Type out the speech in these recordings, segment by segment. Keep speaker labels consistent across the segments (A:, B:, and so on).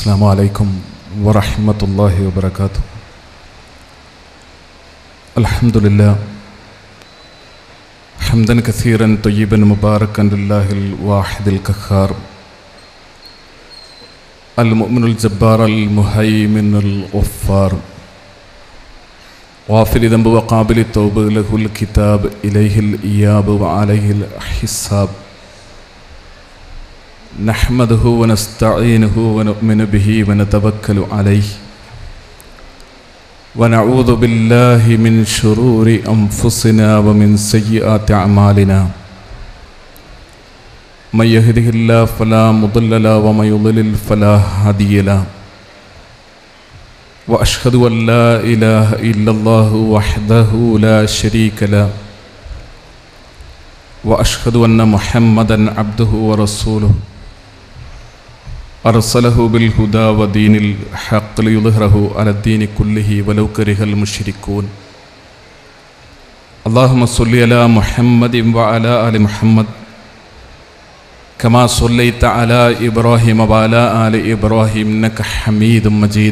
A: السلام عليكم ورحمة الله وبركاته الحمد لله حمدا كثيرا طيبا مباركا لله الواحد القهار المؤمن الجبار المهيمن الغفار غافل ذنب وقابل التوبة له الكتاب إليه الإياب وعليه الحساب نحمده ونستعينه ونؤمن به ونتوكل عليه ونعوذ بالله من شرور أنفسنا ومن سيئات أعمالنا من يهده الله فلا مضل له ومن يضلل فلا هادي له وأشهد أن لا إله إلا الله وحده لا شريك له وأشهد أن محمدا عبده ورسوله أرسله بالهدى ودين الحق ليظهره على الدين كله ولو كره المشركون اللهم صل على محمد وعلى آل محمد كما صليت على إبراهيم وعلى آل إبراهيم إنك حميد مجيد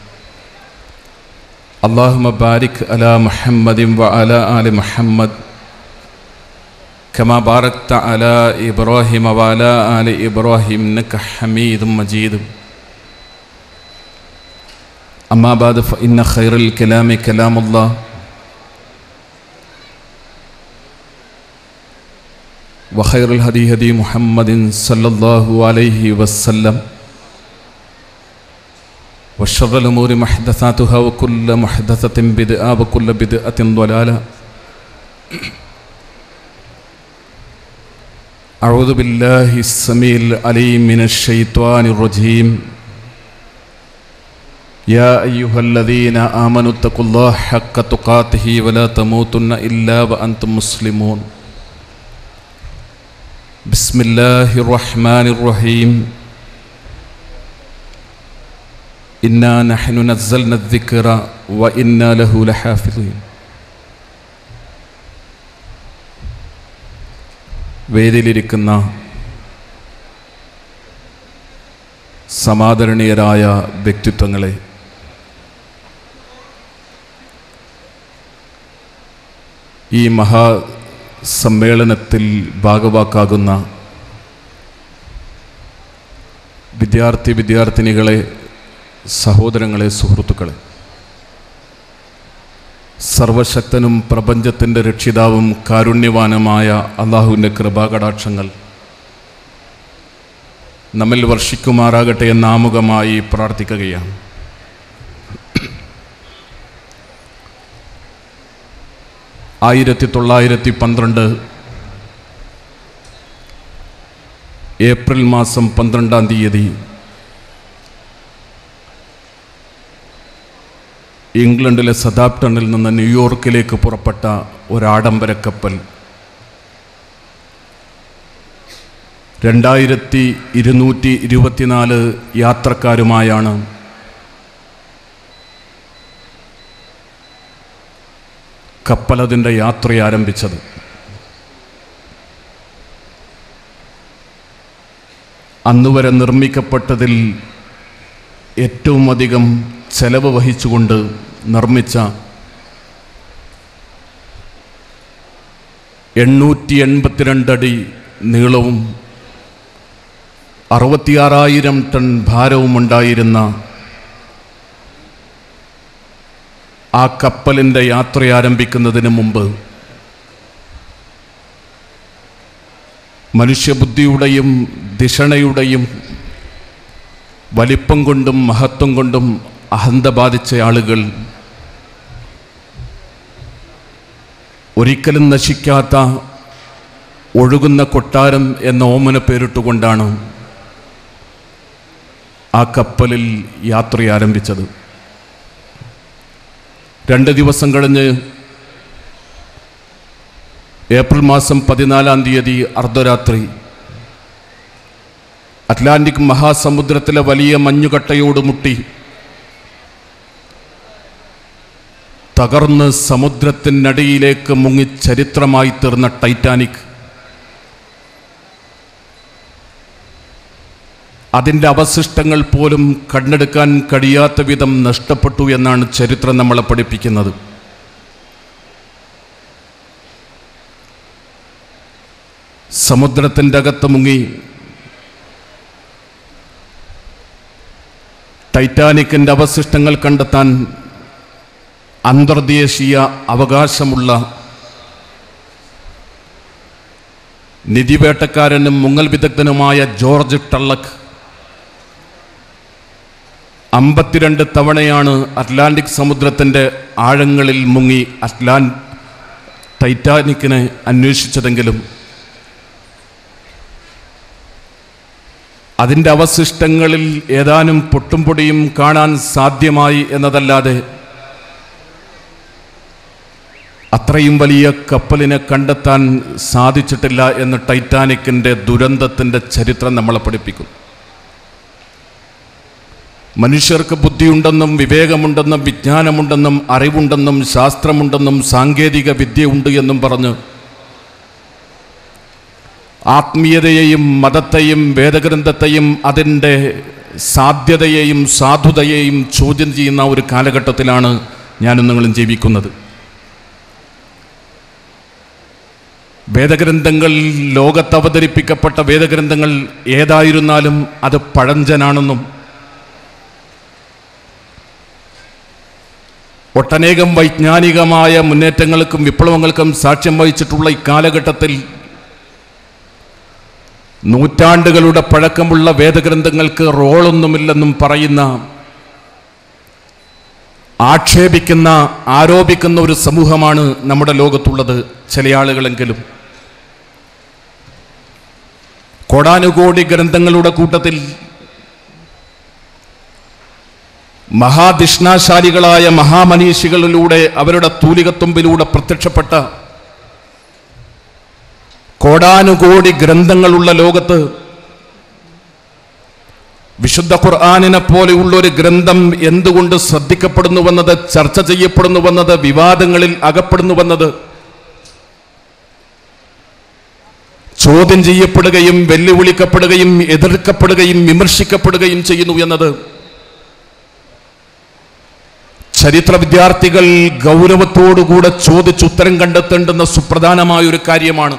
A: اللهم بارك على محمد وعلى آل محمد كما باركت على إبراهيم وعلى آل إبراهيم إنك حميد مجيد أما بعد فإن خير الكلام كلام الله وخير الهدي هدي محمد صلى الله عليه وسلم وشر الأمور محدثاتها وكل محدثة بدعة وكل بدعة ضلالة أعوذ بالله السميع العليم من الشيطان الرجيم يا أيها الذين آمنوا اتقوا الله حق تقاته ولا تموتن إلا وأنتم مسلمون بسم الله الرحمن الرحيم إنا نحن نزلنا الذكر وإنا له لحافظين വേദിയിലിരിക്കുന്ന സമാദരണീയരായ വ്യക്തിത്വങ്ങളെ ഈ മഹാസമ്മേളനത്തിൽ ഭാഗവാക്കാകുന്ന വിദ്യാർത്ഥി വിദ്യാർത്ഥിനികളെ സഹോദരങ്ങളെ സുഹൃത്തുക്കളെ സർവശക്തനും പ്രപഞ്ചത്തിൻ്റെ രക്ഷിതാവും കാരുണ്യവാനുമായ അള്ളാഹുവിൻ്റെ കൃപാകടാക്ഷങ്ങൾ നമ്മിൽ വർഷിക്കുമാറാകട്ടെ എന്നാമുഖമായി പ്രാർത്ഥിക്കുകയാണ് ആയിരത്തി തൊള്ളായിരത്തി പന്ത്രണ്ട് ഏപ്രിൽ മാസം പന്ത്രണ്ടാം തീയതി ഇംഗ്ലണ്ടിലെ സതാപ്ടണിൽ നിന്ന് ന്യൂയോർക്കിലേക്ക് പുറപ്പെട്ട ഒരാഡംബര കപ്പൽ രണ്ടായിരത്തി ഇരുന്നൂറ്റി ഇരുപത്തിനാല് യാത്രക്കാരുമായാണ് കപ്പൽ അതിൻ്റെ യാത്ര ആരംഭിച്ചത് അന്നുവരെ നിർമ്മിക്കപ്പെട്ടതിൽ ഏറ്റവും അധികം ചെലവ് വഹിച്ചുകൊണ്ട് നിർമ്മിച്ച എണ്ണൂറ്റി എൺപത്തിരണ്ട് അടി നീളവും അറുപത്തിയാറായിരം ടൺ ഭാരവും ഉണ്ടായിരുന്ന ആ കപ്പലിൻ്റെ യാത്ര ആരംഭിക്കുന്നതിന് മുമ്പ് മനുഷ്യബുദ്ധിയുടെയും ദിഷണയുടെയും വലിപ്പം കൊണ്ടും മഹത്വം കൊണ്ടും അഹന്ത ബാധിച്ച ആളുകൾ ഒരിക്കലും നശിക്കാത്ത ഒഴുകുന്ന കൊട്ടാരം എന്ന ഓമന പേരിട്ടുകൊണ്ടാണ് ആ കപ്പലിൽ യാത്ര ആരംഭിച്ചത് രണ്ട് ദിവസം കഴിഞ്ഞ് ഏപ്രിൽ മാസം പതിനാലാം തീയതി അർദ്ധരാത്രി അറ്റ്ലാന്റിക് മഹാസമുദ്രത്തിലെ വലിയ മഞ്ഞുകട്ടയോട് മുട്ടി തകർന്ന് സമുദ്രത്തിനടിയിലേക്ക് മുങ്ങി ചരിത്രമായി തീർന്ന ടൈറ്റാനിക് അതിൻ്റെ അവശിഷ്ടങ്ങൾ പോലും കണ്ണെടുക്കാൻ കഴിയാത്ത വിധം നഷ്ടപ്പെട്ടു എന്നാണ് ചരിത്രം നമ്മളെ പഠിപ്പിക്കുന്നത് സമുദ്രത്തിൻ്റെ അകത്ത് മുങ്ങി ടൈറ്റാനിക്കിൻ്റെ അവശിഷ്ടങ്ങൾ കണ്ടെത്താൻ അന്തർദേശീയ അവകാശമുള്ള നിധിവേട്ടക്കാരനും മുങ്ങൽ വിദഗ്ധനുമായ ജോർജ് ടള്ളക്ക് അമ്പത്തിരണ്ട് തവണയാണ് അറ്റ്ലാന്റിക് സമുദ്രത്തിൻ്റെ ആഴങ്ങളിൽ മുങ്ങി അറ്റ്ലാൻ ടൈറ്റാനിക്കിനെ അന്വേഷിച്ചതെങ്കിലും അതിൻ്റെ അവശിഷ്ടങ്ങളിൽ ഏതാനും പൊട്ടും പൊടിയും കാണാൻ സാധ്യമായി എന്നതല്ലാതെ അത്രയും വലിയ കപ്പലിനെ കണ്ടെത്താൻ സാധിച്ചിട്ടില്ല എന്ന് ടൈറ്റാനിക്കിൻ്റെ ദുരന്തത്തിൻ്റെ ചരിത്രം നമ്മളെ പഠിപ്പിക്കുന്നു മനുഷ്യർക്ക് ബുദ്ധിയുണ്ടെന്നും വിവേകമുണ്ടെന്നും വിജ്ഞാനമുണ്ടെന്നും അറിവുണ്ടെന്നും ശാസ്ത്രമുണ്ടെന്നും സാങ്കേതിക വിദ്യയുണ്ട് എന്നും പറഞ്ഞ് ആത്മീയതയെയും മതത്തെയും വേദഗ്രന്ഥത്തെയും അതിൻ്റെ സാധ്യതയെയും സാധുതയെയും ചോദ്യം ചെയ്യുന്ന ഒരു കാലഘട്ടത്തിലാണ് ഞാനും നിങ്ങളും ജീവിക്കുന്നത് വേദഗ്രന്ഥങ്ങൾ ലോകത്ത് അവതരിപ്പിക്കപ്പെട്ട വേദഗ്രന്ഥങ്ങൾ ഏതായിരുന്നാലും അത് പഴഞ്ചനാണെന്നും ഒട്ടനേകം വൈജ്ഞാനികമായ മുന്നേറ്റങ്ങൾക്കും വിപ്ലവങ്ങൾക്കും സാക്ഷ്യം വഹിച്ചിട്ടുള്ള ഇക്കാലഘട്ടത്തിൽ നൂറ്റാണ്ടുകളുടെ പഴക്കമുള്ള വേദഗ്രന്ഥങ്ങൾക്ക് റോളൊന്നുമില്ലെന്നും പറയുന്ന ആക്ഷേപിക്കുന്ന ആരോപിക്കുന്ന ഒരു സമൂഹമാണ് നമ്മുടെ ലോകത്തുള്ളത് ചില ആളുകളെങ്കിലും കോടാനുകോടി ഗ്രന്ഥങ്ങളുടെ കൂട്ടത്തിൽ മഹാദിഷ്ണാശാലികളായ മഹാമനീഷികളിലൂടെ അവരുടെ തൂലികത്തുമ്പിലൂടെ പ്രത്യക്ഷപ്പെട്ട കോടാനുകോടി ഗ്രന്ഥങ്ങളുള്ള ലോകത്ത് വിശുദ്ധ ഖുർആാനിനെ പോലെയുള്ള ഒരു ഗ്രന്ഥം എന്തുകൊണ്ട് ശ്രദ്ധിക്കപ്പെടുന്നുവെന്നത് ചർച്ച ചെയ്യപ്പെടുന്നുവെന്നത് വിവാദങ്ങളിൽ അകപ്പെടുന്നുവെന്നത് ചോദ്യം ചെയ്യപ്പെടുകയും വെല്ലുവിളിക്കപ്പെടുകയും എതിർക്കപ്പെടുകയും വിമർശിക്കപ്പെടുകയും ചെയ്യുന്നു എന്നത് ചരിത്ര വിദ്യാർത്ഥികൾ ഗൗരവത്തോടുകൂടെ ചോദിച്ചുത്തരം കണ്ടെത്തേണ്ടുന്ന സുപ്രധാനമായ ഒരു കാര്യമാണ്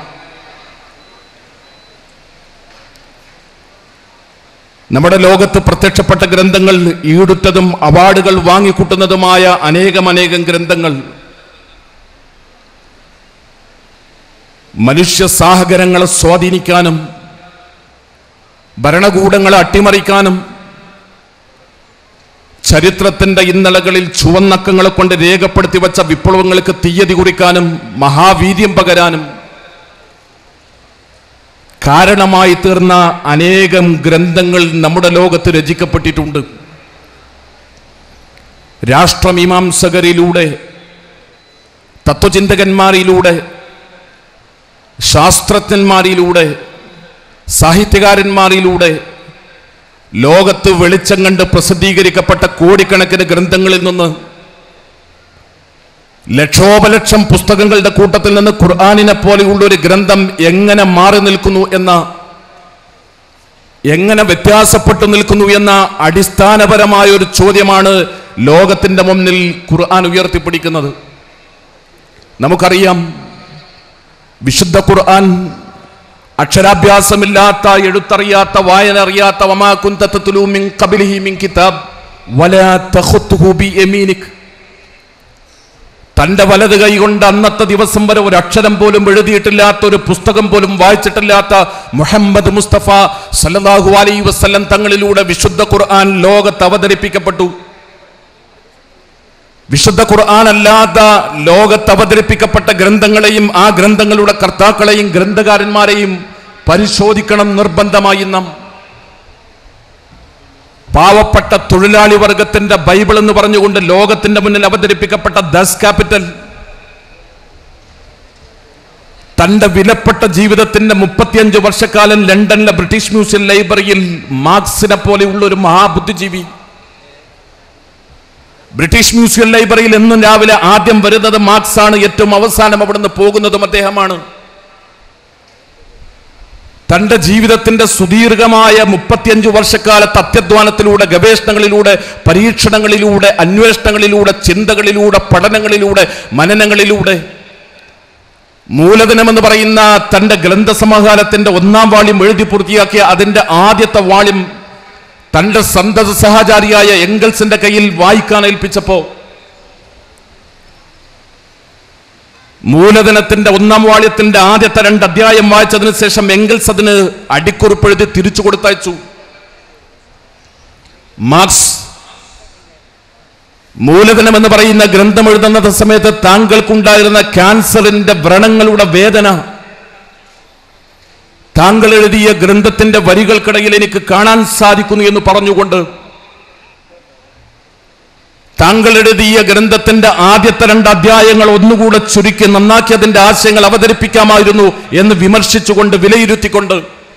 A: നമ്മുടെ ലോകത്ത് പ്രത്യക്ഷപ്പെട്ട ഗ്രന്ഥങ്ങൾ ഈടുറ്റതും അവാർഡുകൾ വാങ്ങിക്കൂട്ടുന്നതുമായ അനേകം അനേകം ഗ്രന്ഥങ്ങൾ മനുഷ്യ സാഹചര്യങ്ങളെ സ്വാധീനിക്കാനും ഭരണകൂടങ്ങളെ അട്ടിമറിക്കാനും ചരിത്രത്തിന്റെ ഇന്നലകളിൽ ചുവന്നക്കങ്ങളെ കൊണ്ട് രേഖപ്പെടുത്തി വച്ച വിപ്ലവങ്ങൾക്ക് തീയതി കുറിക്കാനും മഹാവീര്യം പകരാനും കാരണമായി തീർന്ന അനേകം ഗ്രന്ഥങ്ങൾ നമ്മുടെ ലോകത്ത് രചിക്കപ്പെട്ടിട്ടുണ്ട് രാഷ്ട്രമീമാംസകരിലൂടെ തത്വചിന്തകന്മാരിലൂടെ ശാസ്ത്രജ്ഞന്മാരിലൂടെ സാഹിത്യകാരന്മാരിലൂടെ ലോകത്ത് വെളിച്ചം കണ്ട് പ്രസിദ്ധീകരിക്കപ്പെട്ട കോടിക്കണക്കിന് ഗ്രന്ഥങ്ങളിൽ നിന്ന് ലക്ഷോപലക്ഷം പുസ്തകങ്ങളുടെ കൂട്ടത്തിൽ നിന്ന് ഖുർആാനിനെ പോലെയുള്ള ഒരു ഗ്രന്ഥം എങ്ങനെ മാറി നിൽക്കുന്നു എന്ന എങ്ങനെ വ്യത്യാസപ്പെട്ടു നിൽക്കുന്നു എന്ന അടിസ്ഥാനപരമായ ഒരു ചോദ്യമാണ് ലോകത്തിന്റെ മുന്നിൽ ഖുർആൻ ഉയർത്തിപ്പിടിക്കുന്നത് നമുക്കറിയാം വിശുദ്ധ ഖുർആൻ അക്ഷരാഭ്യാസമില്ലാത്ത എഴുത്തറിയാത്ത വായന അറിയാത്ത വമാ കുന്ത തത്ലൂ മിൻ ഖബലിഹി മിൻ കിതാബ് വലാ തഖുത്തുഹു ബി യമീനിക് തന്റെ വലത് കൈ കൊണ്ട് അന്നത്തെ ദിവസം വരെ ഒരു അക്ഷരം പോലും എഴുതിയിട്ടില്ലാത്ത ഒരു പുസ്തകം പോലും വായിച്ചിട്ടില്ലാത്ത മുഹമ്മദ് മുസ്തഫ സല്ലല്ലാഹു അലൈഹി വസല്ലം തങ്ങളിലൂടെ വിശുദ്ധ ഖുർആൻ ലോകത്ത് അവതരിപ്പിക്കപ്പെട്ടു വിശുദ്ധ ഖുർആൻ അല്ലാത്ത ലോകത്ത് അവതരിപ്പിക്കപ്പെട്ട ഗ്രന്ഥങ്ങളെയും ആ ഗ്രന്ഥങ്ങളുടെ കർത്താക്കളെയും ഗ്രന്ഥകാരന്മാരെയും പരിശോധിക്കണം നിർബന്ധമായി നാം പാവപ്പെട്ട തൊഴിലാളി വർഗത്തിന്റെ ബൈബിൾ എന്ന് പറഞ്ഞുകൊണ്ട് ലോകത്തിന്റെ മുന്നിൽ അവതരിപ്പിക്കപ്പെട്ട ദസ് ക്യാപിറ്റൽ തന്റെ വിലപ്പെട്ട ജീവിതത്തിന്റെ മുപ്പത്തിയഞ്ച് വർഷക്കാലം ലണ്ടനിലെ ബ്രിട്ടീഷ് മ്യൂസിയം ലൈബ്രറിയിൽ മാർക്സിനെ പോലെയുള്ള ഒരു മഹാബുദ്ധിജീവി ബ്രിട്ടീഷ് മ്യൂസിയം ലൈബ്രറിയിൽ എന്നും രാവിലെ ആദ്യം വരുന്നത് മാർക്സ് ആണ് ഏറ്റവും അവസാനം അവിടുന്ന് പോകുന്നതും അദ്ദേഹമാണ് തന്റെ ജീവിതത്തിന്റെ സുദീർഘമായ മുപ്പത്തിയഞ്ചു വർഷക്കാലത്ത് അത്യധ്വാനത്തിലൂടെ ഗവേഷണങ്ങളിലൂടെ പരീക്ഷണങ്ങളിലൂടെ അന്വേഷണങ്ങളിലൂടെ ചിന്തകളിലൂടെ പഠനങ്ങളിലൂടെ മനനങ്ങളിലൂടെ മൂലധനം എന്ന് പറയുന്ന തന്റെ ഗ്രന്ഥസമാഹാരത്തിന്റെ ഒന്നാം വാള്യം എഴുതി പൂർത്തിയാക്കിയ അതിന്റെ ആദ്യത്തെ വാള്യം തന്റെ സന്തത സഹചാരിയായ എംഗൽസിന്റെ കയ്യിൽ വായിക്കാൻ ഏൽപ്പിച്ചപ്പോ മൂലധനത്തിന്റെ ഒന്നാം വാള്യത്തിന്റെ ആദ്യത്തെ രണ്ട് അധ്യായം വായിച്ചതിന് ശേഷം എംഗൽസ് അതിന് അടിക്കുറിപ്പെഴുതി തിരിച്ചു കൊടുത്തയച്ചു മാർക്സ് മൂലധനം എന്ന് പറയുന്ന ഗ്രന്ഥം എഴുതുന്ന സമയത്ത് താങ്കൾക്കുണ്ടായിരുന്ന ക്യാൻസറിന്റെ വ്രണങ്ങളുടെ വേദന താങ്കൾ എഴുതിയ ഗ്രന്ഥത്തിന്റെ വരികൾക്കിടയിൽ എനിക്ക് കാണാൻ സാധിക്കുന്നു എന്ന് പറഞ്ഞുകൊണ്ട് താങ്കൾ എഴുതിയ ഗ്രന്ഥത്തിന്റെ ആദ്യത്തെ രണ്ട് അധ്യായങ്ങൾ ഒന്നുകൂടെ ചുരുക്കി നന്നാക്കി അതിന്റെ ആശയങ്ങൾ അവതരിപ്പിക്കാമായിരുന്നു എന്ന് വിമർശിച്ചുകൊണ്ട് വിലയിരുത്തിക്കൊണ്ട്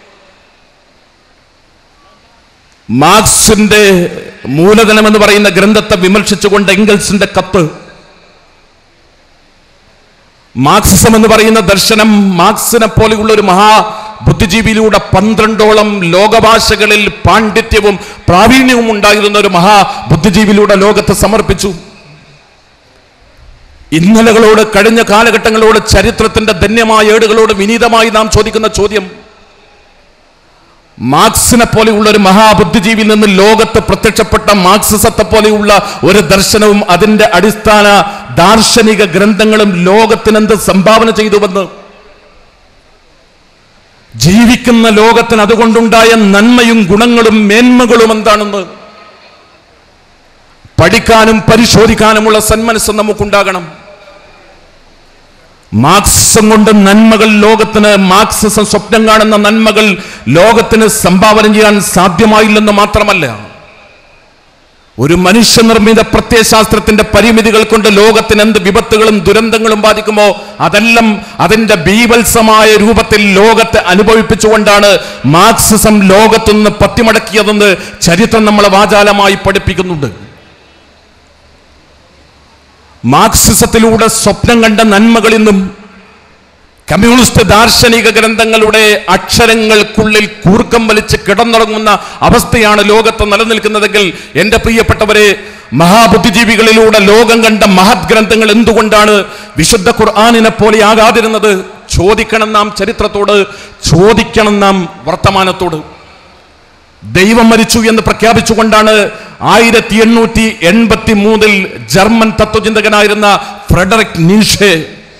A: മാർക്സിന്റെ മൂലധനം എന്ന് പറയുന്ന ഗ്രന്ഥത്തെ വിമർശിച്ചുകൊണ്ട് എംഗൽസിന്റെ കത്ത് മാർക്സിസം എന്ന് പറയുന്ന ദർശനം മാർക്സിനെ പോലെയുള്ള ഒരു മഹാ ബുദ്ധിജീവിയിലൂടെ പന്ത്രണ്ടോളം ലോകഭാഷകളിൽ പാണ്ഡിത്യവും പ്രാവീണ്യവും ഉണ്ടായിരുന്ന ഒരു മഹാ ബുദ്ധിജീവിയിലൂടെ ലോകത്ത് സമർപ്പിച്ചു ഇന്നലകളോട് കഴിഞ്ഞ കാലഘട്ടങ്ങളോട് ചരിത്രത്തിന്റെ ധന്യമായ ഏടുകളോട് വിനീതമായി നാം ചോദിക്കുന്ന ചോദ്യം മാർക്സിനെ പോലെയുള്ള ഒരു മഹാബുദ്ധിജീവിയിൽ നിന്ന് ലോകത്ത് പ്രത്യക്ഷപ്പെട്ട മാർക്സിസത്തെ പോലെയുള്ള ഒരു ദർശനവും അതിന്റെ അടിസ്ഥാന ദാർശനിക ഗ്രന്ഥങ്ങളും ലോകത്തിനെന്ത് സംഭാവന ചെയ്തുവെന്ന് ജീവിക്കുന്ന ലോകത്തിന് അതുകൊണ്ടുണ്ടായ നന്മയും ഗുണങ്ങളും മേന്മകളും എന്താണെന്ന് പഠിക്കാനും പരിശോധിക്കാനുമുള്ള സന്മനസ് നമുക്കുണ്ടാകണം മാർക്സിസം കൊണ്ട് നന്മകൾ ലോകത്തിന് മാർക്സിസം സ്വപ്നം കാണുന്ന നന്മകൾ ലോകത്തിന് സംഭാവന ചെയ്യാൻ സാധ്യമായില്ലെന്ന് മാത്രമല്ല ഒരു മനുഷ്യനിർമ്മിത പ്രത്യയശാസ്ത്രത്തിന്റെ പരിമിതികൾ കൊണ്ട് ലോകത്തിന് എന്ത് വിപത്തുകളും ദുരന്തങ്ങളും ബാധിക്കുമോ അതെല്ലാം അതിന്റെ ബീഭത്സമായ രൂപത്തിൽ ലോകത്തെ അനുഭവിപ്പിച്ചുകൊണ്ടാണ് മാർക്സിസം ലോകത്തുനിന്ന് പത്തിമടക്കിയതെന്ന് ചരിത്രം നമ്മളെ വാചാലമായി പഠിപ്പിക്കുന്നുണ്ട് മാർക്സിസത്തിലൂടെ സ്വപ്നം കണ്ട നന്മകളിൽ നിന്നും കമ്മ്യൂണിസ്റ്റ് ദാർശനിക ഗ്രന്ഥങ്ങളുടെ അക്ഷരങ്ങൾക്കുള്ളിൽ കൂർക്കം വലിച്ച് കിടന്നുറങ്ങുന്ന അവസ്ഥയാണ് ലോകത്ത് നിലനിൽക്കുന്നതെങ്കിൽ എൻ്റെ പ്രിയപ്പെട്ടവരെ മഹാബുദ്ധിജീവികളിലൂടെ ലോകം കണ്ട മഹത് ഗ്രന്ഥങ്ങൾ എന്തുകൊണ്ടാണ് വിശുദ്ധ ഖുർആാനിനെ പോലെ ആകാതിരുന്നത് ചോദിക്കണം നാം ചരിത്രത്തോട് ചോദിക്കണം നാം വർത്തമാനത്തോട് ദൈവം മരിച്ചു എന്ന് പ്രഖ്യാപിച്ചുകൊണ്ടാണ് ആയിരത്തി എണ്ണൂറ്റി എൺപത്തി മൂന്നിൽ ജർമ്മൻ തത്വചിന്തകനായിരുന്ന ഫ്രെഡറിക് നീഷെ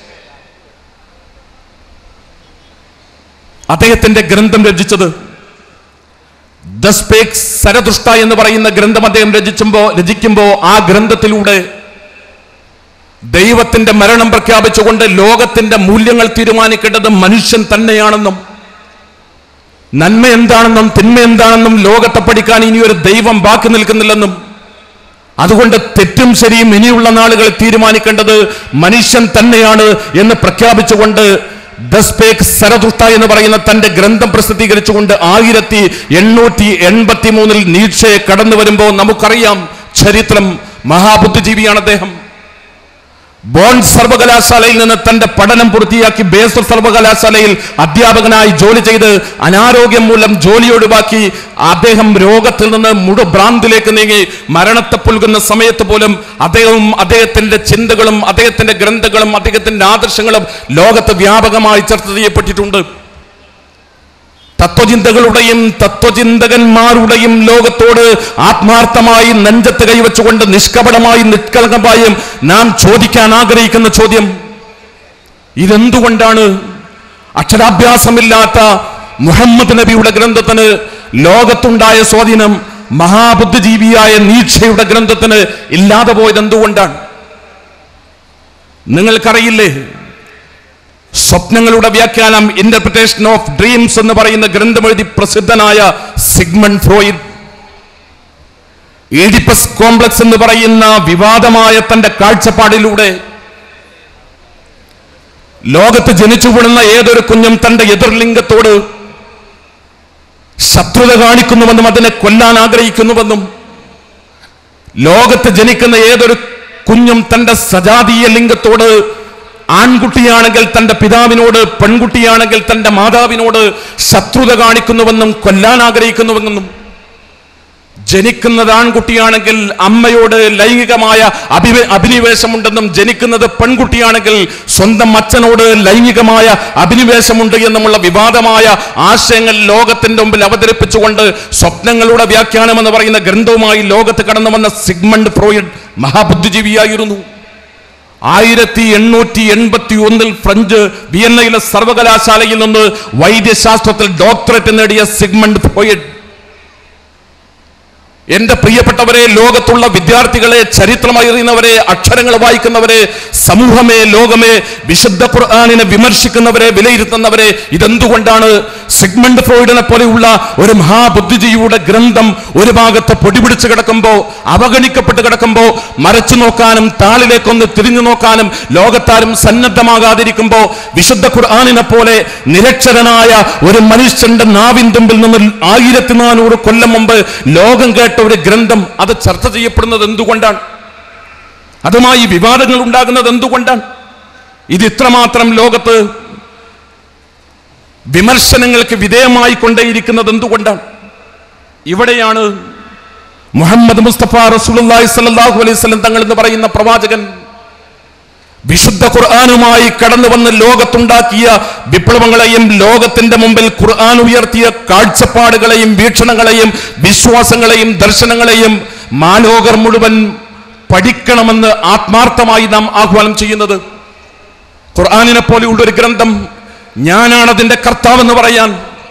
A: അദ്ദേഹത്തിന്റെ ഗ്രന്ഥം രചിച്ചത് ദസ്പേക് സരദുഷ്ട എന്ന് പറയുന്ന ഗ്രന്ഥം അദ്ദേഹം രചിച്ചുമ്പോ രചിക്കുമ്പോ ആ ഗ്രന്ഥത്തിലൂടെ ദൈവത്തിന്റെ മരണം പ്രഖ്യാപിച്ചുകൊണ്ട് ലോകത്തിന്റെ മൂല്യങ്ങൾ തീരുമാനിക്കേണ്ടത് മനുഷ്യൻ തന്നെയാണെന്നും നന്മ എന്താണെന്നും തിന്മ എന്താണെന്നും ലോകത്തെ പഠിക്കാൻ ഇനി ഒരു ദൈവം ബാക്കി നിൽക്കുന്നില്ലെന്നും അതുകൊണ്ട് തെറ്റും ശരിയും ഇനിയുള്ള നാളുകൾ തീരുമാനിക്കേണ്ടത് മനുഷ്യൻ തന്നെയാണ് എന്ന് പ്രഖ്യാപിച്ചുകൊണ്ട് ദസ്പേക് സരദുഷ്ട എന്ന് പറയുന്ന തന്റെ ഗ്രന്ഥം പ്രസിദ്ധീകരിച്ചുകൊണ്ട് ആയിരത്തി എണ്ണൂറ്റി എൺപത്തി മൂന്നിൽ നീക്ഷയെ കടന്നു വരുമ്പോൾ നമുക്കറിയാം ചരിത്രം മഹാബുദ്ധിജീവിയാണ് അദ്ദേഹം ബോൺ സർവകലാശാലയിൽ നിന്ന് തന്റെ പഠനം പൂർത്തിയാക്കി ബേസർ സർവകലാശാലയിൽ അധ്യാപകനായി ജോലി ചെയ്ത് അനാരോഗ്യം മൂലം ജോലി ഒഴിവാക്കി അദ്ദേഹം രോഗത്തിൽ നിന്ന് മുഴുഭ്രാന്തിലേക്ക് നീങ്ങി മരണത്തെ പുൽകുന്ന സമയത്ത് പോലും അദ്ദേഹവും അദ്ദേഹത്തിന്റെ ചിന്തകളും അദ്ദേഹത്തിന്റെ ഗ്രന്ഥങ്ങളും അദ്ദേഹത്തിന്റെ ആദർശങ്ങളും ലോകത്ത് വ്യാപകമായി ചർച്ച ചെയ്യപ്പെട്ടിട്ടുണ്ട് തത്വചിന്തകളുടെയും തത്വചിന്തകന്മാരുടെയും ലോകത്തോട് ആത്മാർത്ഥമായി നെഞ്ചത്ത് കൈവച്ചുകൊണ്ട് നിഷ്കപടമായി നിഷ്കളങ്കമായും നാം ചോദിക്കാൻ ആഗ്രഹിക്കുന്ന ചോദ്യം ഇതെന്തുകൊണ്ടാണ് അക്ഷരാഭ്യാസമില്ലാത്ത മുഹമ്മദ് നബിയുടെ ഗ്രന്ഥത്തിന് ലോകത്തുണ്ടായ സ്വാധീനം മഹാബുദ്ധിജീവിയായ നീക്ഷയുടെ ഗ്രന്ഥത്തിന് ഇല്ലാതെ പോയത് എന്തുകൊണ്ടാണ് നിങ്ങൾക്കറിയില്ലേ സ്വപ്നങ്ങളുടെ വ്യാഖ്യാനം ഇന്റർപ്രിട്ടേഷൻ ഓഫ് ഡ്രീംസ് എന്ന് പറയുന്ന ഗ്രന്ഥമെഴുതി പ്രസിദ്ധനായ സിഗ്മൺ ഫ്രോയിഡ് ഈഡിപ്പസ് കോംപ്ലക്സ് എന്ന് പറയുന്ന വിവാദമായ തന്റെ കാഴ്ചപ്പാടിലൂടെ ലോകത്ത് ജനിച്ചു വീഴുന്ന ഏതൊരു കുഞ്ഞും തന്റെ എതിർലിംഗത്തോട് ശത്രുത കാണിക്കുന്നുവെന്നും അതിനെ കൊല്ലാൻ ആഗ്രഹിക്കുന്നുവെന്നും ലോകത്ത് ജനിക്കുന്ന ഏതൊരു കുഞ്ഞും തന്റെ സജാതീയ ലിംഗത്തോട് ആൺകുട്ടിയാണെങ്കിൽ തന്റെ പിതാവിനോട് പെൺകുട്ടിയാണെങ്കിൽ തന്റെ മാതാവിനോട് ശത്രുത കാണിക്കുന്നുവെന്നും കൊല്ലാൻ ആഗ്രഹിക്കുന്നുവെന്നും ജനിക്കുന്നത് ആൺകുട്ടിയാണെങ്കിൽ അമ്മയോട് ലൈംഗികമായ അഭിവ അഭിനിവേശമുണ്ടെന്നും ജനിക്കുന്നത് പെൺകുട്ടിയാണെങ്കിൽ സ്വന്തം അച്ഛനോട് ലൈംഗികമായ അഭിനിവേശമുണ്ട് എന്നുമുള്ള വിവാദമായ ആശയങ്ങൾ ലോകത്തിന്റെ മുമ്പിൽ അവതരിപ്പിച്ചുകൊണ്ട് സ്വപ്നങ്ങളുടെ വ്യാഖ്യാനം എന്ന് പറയുന്ന ഗ്രന്ഥവുമായി ലോകത്ത് കടന്നു വന്ന സിഗ്മണ്ട് ഫ്രോയിഡ് മഹാബുദ്ധിജീവിയായിരുന്നു ആയിരത്തി എണ്ണൂറ്റി എൺപത്തി ഒന്നിൽ ഫ്രഞ്ച് വിയന്നയിലെ സർവകലാശാലയിൽ നിന്ന് വൈദ്യശാസ്ത്രത്തിൽ ഡോക്ടറേറ്റ് നേടിയ സിഗ്മണ്ട് ഫ്രോയിഡ് എന്റെ പ്രിയപ്പെട്ടവരെ ലോകത്തുള്ള വിദ്യാർത്ഥികളെ ചരിത്രം അറിയുന്നവരെ അക്ഷരങ്ങൾ വായിക്കുന്നവരെ സമൂഹമേ ലോകമേ വിശുദ്ധ ഖുർആാനിനെ വിമർശിക്കുന്നവരെ വിലയിരുത്തുന്നവരെ ഇതെന്തുകൊണ്ടാണ് സിഗ്മണ്ട് ഫ്രോയിഡിനെ പോലെയുള്ള ഒരു മഹാബുദ്ധിജീവിയുടെ ഗ്രന്ഥം ഒരു ഭാഗത്ത് പൊടിപിടിച്ച് കിടക്കുമ്പോ അവഗണിക്കപ്പെട്ട് കിടക്കുമ്പോ മറച്ചു നോക്കാനും താളിലേക്കൊന്ന് തിരിഞ്ഞു നോക്കാനും ലോകത്താരും സന്നദ്ധമാകാതിരിക്കുമ്പോ വിശുദ്ധ ഖുർആാനിനെ പോലെ നിരക്ഷരനായ ഒരു മനുഷ്യന്റെ നാവിൻ തുമ്പിൽ നിന്ന് ആയിരത്തി നാനൂറ് കൊല്ലം മുമ്പ് ലോകം കേട്ട ഒരു ഗ്രന്ഥം അത് ചർച്ച ചെയ്യപ്പെടുന്നത് എന്തുകൊണ്ടാണ് അതുമായി വിവാദങ്ങൾ ഉണ്ടാകുന്നത് എന്തുകൊണ്ടാണ് ഇത് ഇത്രമാത്രം ലോകത്ത് വിമർശനങ്ങൾക്ക് വിധേയമായി കൊണ്ടേയിരിക്കുന്നത് എന്തുകൊണ്ടാണ് ഇവിടെയാണ് മുഹമ്മദ് മുസ്തഫ റസൂലുള്ളാഹി സ്വല്ലല്ലാഹു അലൈഹി വസല്ലം തങ്ങൾ എന്ന് പറയുന്ന പ്രവാചകൻ വിശുദ്ധ ഖുർആാനുമായി കടന്നു വന്ന് ലോകത്തുണ്ടാക്കിയ വിപ്ലവങ്ങളെയും ലോകത്തിന്റെ മുമ്പിൽ ഖുർആൻ ഉയർത്തിയ കാഴ്ചപ്പാടുകളെയും വീക്ഷണങ്ങളെയും വിശ്വാസങ്ങളെയും ദർശനങ്ങളെയും മാലോകർ മുഴുവൻ പഠിക്കണമെന്ന് ആത്മാർത്ഥമായി നാം ആഹ്വാനം ചെയ്യുന്നത് ഖുർആാനിനെ പോലെയുള്ള ഒരു ഗ്രന്ഥം ഞാനാണ് അതിന്റെ കർത്താവെന്ന് പറയാൻ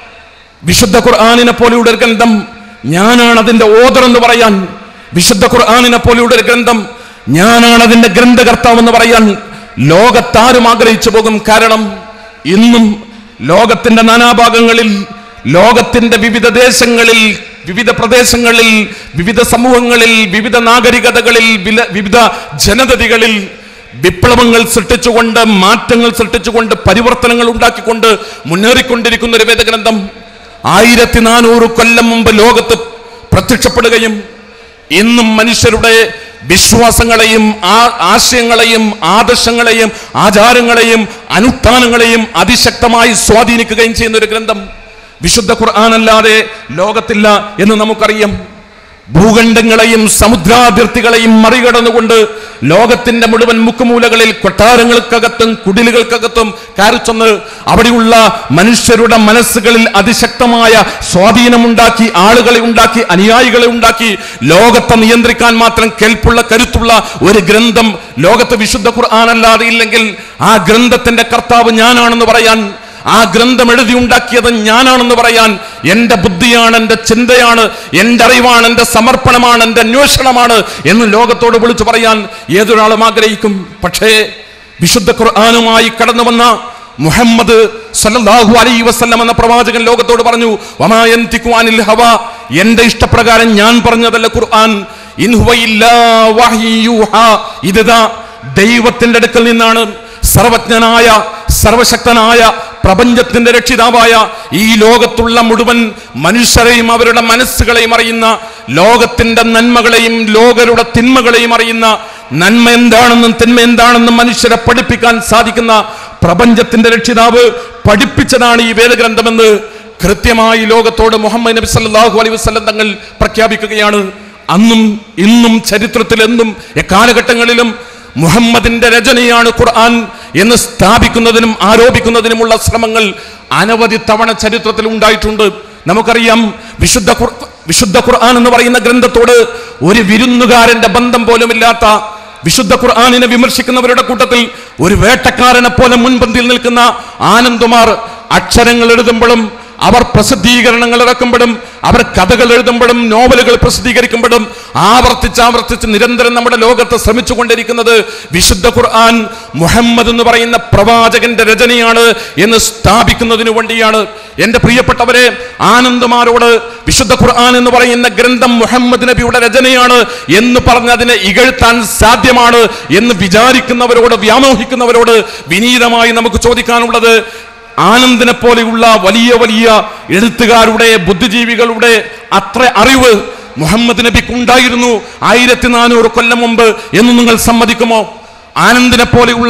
A: വിശുദ്ധ ഖുർആാനിനെ പോലെയുള്ള ഒരു ഗ്രന്ഥം ഞാനാണ് അതിന്റെ ഓദർ എന്ന് പറയാൻ വിശുദ്ധ ഖുർആാനിനെ പോലെയുള്ള ഒരു ഗ്രന്ഥം ഞാനാണ് അതിന്റെ ഗ്രന്ഥകർത്താവ് എന്ന് പറയാൻ ലോകത്താരും ആഗ്രഹിച്ചു പോകും കാരണം ഇന്നും ലോകത്തിന്റെ നാനാഭാഗങ്ങളിൽ ലോകത്തിന്റെ വിവിധ ദേശങ്ങളിൽ വിവിധ പ്രദേശങ്ങളിൽ വിവിധ സമൂഹങ്ങളിൽ വിവിധ നാഗരികതകളിൽ വില- വിവിധ ജനതകളിൽ വിപ്ലവങ്ങൾ സൃഷ്ടിച്ചുകൊണ്ട് മാറ്റങ്ങൾ സൃഷ്ടിച്ചുകൊണ്ട് പരിവർത്തനങ്ങൾ ഉണ്ടാക്കിക്കൊണ്ട് മുന്നേറിക്കൊണ്ടിരിക്കുന്ന ഒരു വേദഗ്രന്ഥം ആയിരത്തി നാനൂറ് കൊല്ലം മുമ്പ് ലോകത്ത് പ്രത്യക്ഷപ്പെടുകയും ഇന്നും മനുഷ്യരുടെ വിശ്വാസങ്ങളെയും ആ ആശയങ്ങളെയും ആദർശങ്ങളെയും ആചാരങ്ങളെയും അനുഷ്ഠാനങ്ങളെയും അതിശക്തമായി സ്വാധീനിക്കുകയും ചെയ്യുന്ന ഒരു ഗ്രന്ഥം വിശുദ്ധ ഖുർആാനല്ലാതെ ലോകത്തില്ല എന്ന് നമുക്കറിയാം ഭൂഖണ്ഡങ്ങളെയും സമുദ്രാതിർത്തികളെയും മറികടന്നുകൊണ്ട് ലോകത്തിന്റെ മുഴുവൻ മുക്കുമൂലകളിൽ കൊട്ടാരങ്ങൾക്കകത്തും കുടിലുകൾക്കകത്തും കയറിച്ചെന്ന് അവിടെയുള്ള മനുഷ്യരുടെ മനസ്സുകളിൽ അതിശക്തമായ സ്വാധീനമുണ്ടാക്കി ആളുകളെ ഉണ്ടാക്കി അനുയായികളെ ഉണ്ടാക്കി ലോകത്തെ നിയന്ത്രിക്കാൻ മാത്രം കെൽപ്പുള്ള കരുത്തുള്ള ഒരു ഗ്രന്ഥം ലോകത്ത് വിശുദ്ധ ഖുർആാനല്ലാതെ ഇല്ലെങ്കിൽ ആ ഗ്രന്ഥത്തിന്റെ കർത്താവ് ഞാനാണെന്ന് പറയാൻ ആ ഗ്രന്ഥം എഴുതി ഉണ്ടാക്കിയത് ഞാനാണെന്ന് പറയാൻ എന്റെ ബുദ്ധിയാണ് എന്റെ ചിന്തയാണ് എന്റെ അറിവാണ് എന്റെ സമർപ്പണമാണ് എന്റെ അന്വേഷണമാണ് എന്ന് ലോകത്തോട് വിളിച്ചു പറയാൻ ഏതൊരാളും ആഗ്രഹിക്കും പക്ഷേ വിശുദ്ധ ഖുർആാനുമായി കടന്നു വന്ന മുഹമ്മദ് സല്ലല്ലാഹു അലൈഹി വസല്ലം എന്ന പ്രവാചകൻ ലോകത്തോട് പറഞ്ഞു വമാ യന്തിഖു അനിൽ ഹവ എന്റെ ഇഷ്ടപ്രകാരം ഞാൻ പറഞ്ഞതല്ല ഖുർആൻ ഇൻ ഹുവ ഇല്ലാ വഹ്യു യൂഹാ. ഇതാ ദൈവത്തിന്റെ അടുക്കൽ നിന്നാണ് സർവജ്ഞനായ സർവശക്തനായ പ്രപഞ്ചത്തിന്റെ രക്ഷിതാവായ ഈ ലോകത്തുള്ള മുഴുവൻ മനുഷ്യരെയും അവരുടെ മനസ്സുകളെയും അറിയുന്ന ലോകത്തിന്റെ നന്മകളെയും ലോകരുടെ തിന്മകളെയും അറിയുന്ന നന്മ എന്താണെന്നും തിന്മ എന്താണെന്നും മനുഷ്യരെ പഠിപ്പിക്കാൻ സാധിക്കുന്ന പ്രപഞ്ചത്തിന്റെ രക്ഷിതാവ് പഠിപ്പിച്ചതാണ് ഈ വേദഗ്രന്ഥമെന്ന് കൃത്യമായി ലോകത്തോട് മുഹമ്മദ് നബി സല്ലല്ലാഹു അലൈഹി വസല്ലം തങ്ങൾ പ്രഖ്യാപിക്കുകയാണ് അന്നും ഇന്നും ചരിത്രത്തിൽ എന്നും എക്കാലഘട്ടങ്ങളിലും മുഹമ്മദിന്റെ രചനയാണ് ഖുർആൻ എന്ന് സ്ഥാപിക്കുന്നതിനും ആരോപിക്കുന്നതിനുമുള്ള ശ്രമങ്ങൾ അനവധി തവണ ചരിത്രത്തിൽ ഉണ്ടായിട്ടുണ്ട് നമുക്കറിയാം വിശുദ്ധ ഖുർ- വിശുദ്ധ ഖുർആൻ എന്ന് പറയുന്ന ഗ്രന്ഥത്തോട് ഒരു വിരുന്നുകാരന്റെ ബന്ധം പോലുമില്ലാത്ത വിശുദ്ധ ഖുർആാനിനെ വിമർശിക്കുന്നവരുടെ കൂട്ടത്തിൽ ഒരു വേട്ടക്കാരനെ പോലെ മുൻപന്തിയിൽ നിൽക്കുന്ന ആനന്ദുമാർ അക്ഷരങ്ങൾ എഴുതുമ്പോഴും അവർ പ്രസിദ്ധീകരണങ്ങൾ ഇറക്കുമ്പോഴും അവർ കഥകൾ എഴുതുമ്പോഴും നോവലുകൾ പ്രസിദ്ധീകരിക്കുമ്പോഴും ആവർത്തിച്ച് ആവർത്തിച്ച് നിരന്തരം നമ്മുടെ ലോകത്ത് ശ്രമിച്ചുകൊണ്ടിരിക്കുന്നത് വിശുദ്ധ ഖുർആൻ മുഹമ്മദ് എന്ന് പറയുന്ന പ്രവാചകന്റെ രചനയാണ് എന്ന് സ്ഥാപിക്കുന്നതിനു വേണ്ടിയാണ് എന്റെ പ്രിയപ്പെട്ടവരെ ആനന്ദമാരോട് വിശുദ്ധ ഖുർആൻ എന്ന് പറയുന്ന ഗ്രന്ഥം മുഹമ്മദ് നബിയുടെ രചനയാണ് എന്ന് പറഞ്ഞതിനെ ഇകഴ്ത്താൻ സാധ്യമാണ് എന്ന് വിചാരിക്കുന്നവരോട് വ്യാമോഹിക്കുന്നവരോട് വിനീതമായി നമുക്ക് ചോദിക്കാനുള്ളത് ആനന്ദിനെ പോലെയുള്ള വലിയ വലിയ എഴുത്തുകാരുടെ ബുദ്ധിജീവികളുടെ അത്ര അറിവ് മുഹമ്മദ് നബിക്ക് ഉണ്ടായിരുന്നു ആയിരത്തി നാനൂറ് കൊല്ലം മുമ്പ് എന്ന് നിങ്ങൾ സമ്മതിക്കുമോ ആനന്ദിനെ പോലെയുള്ള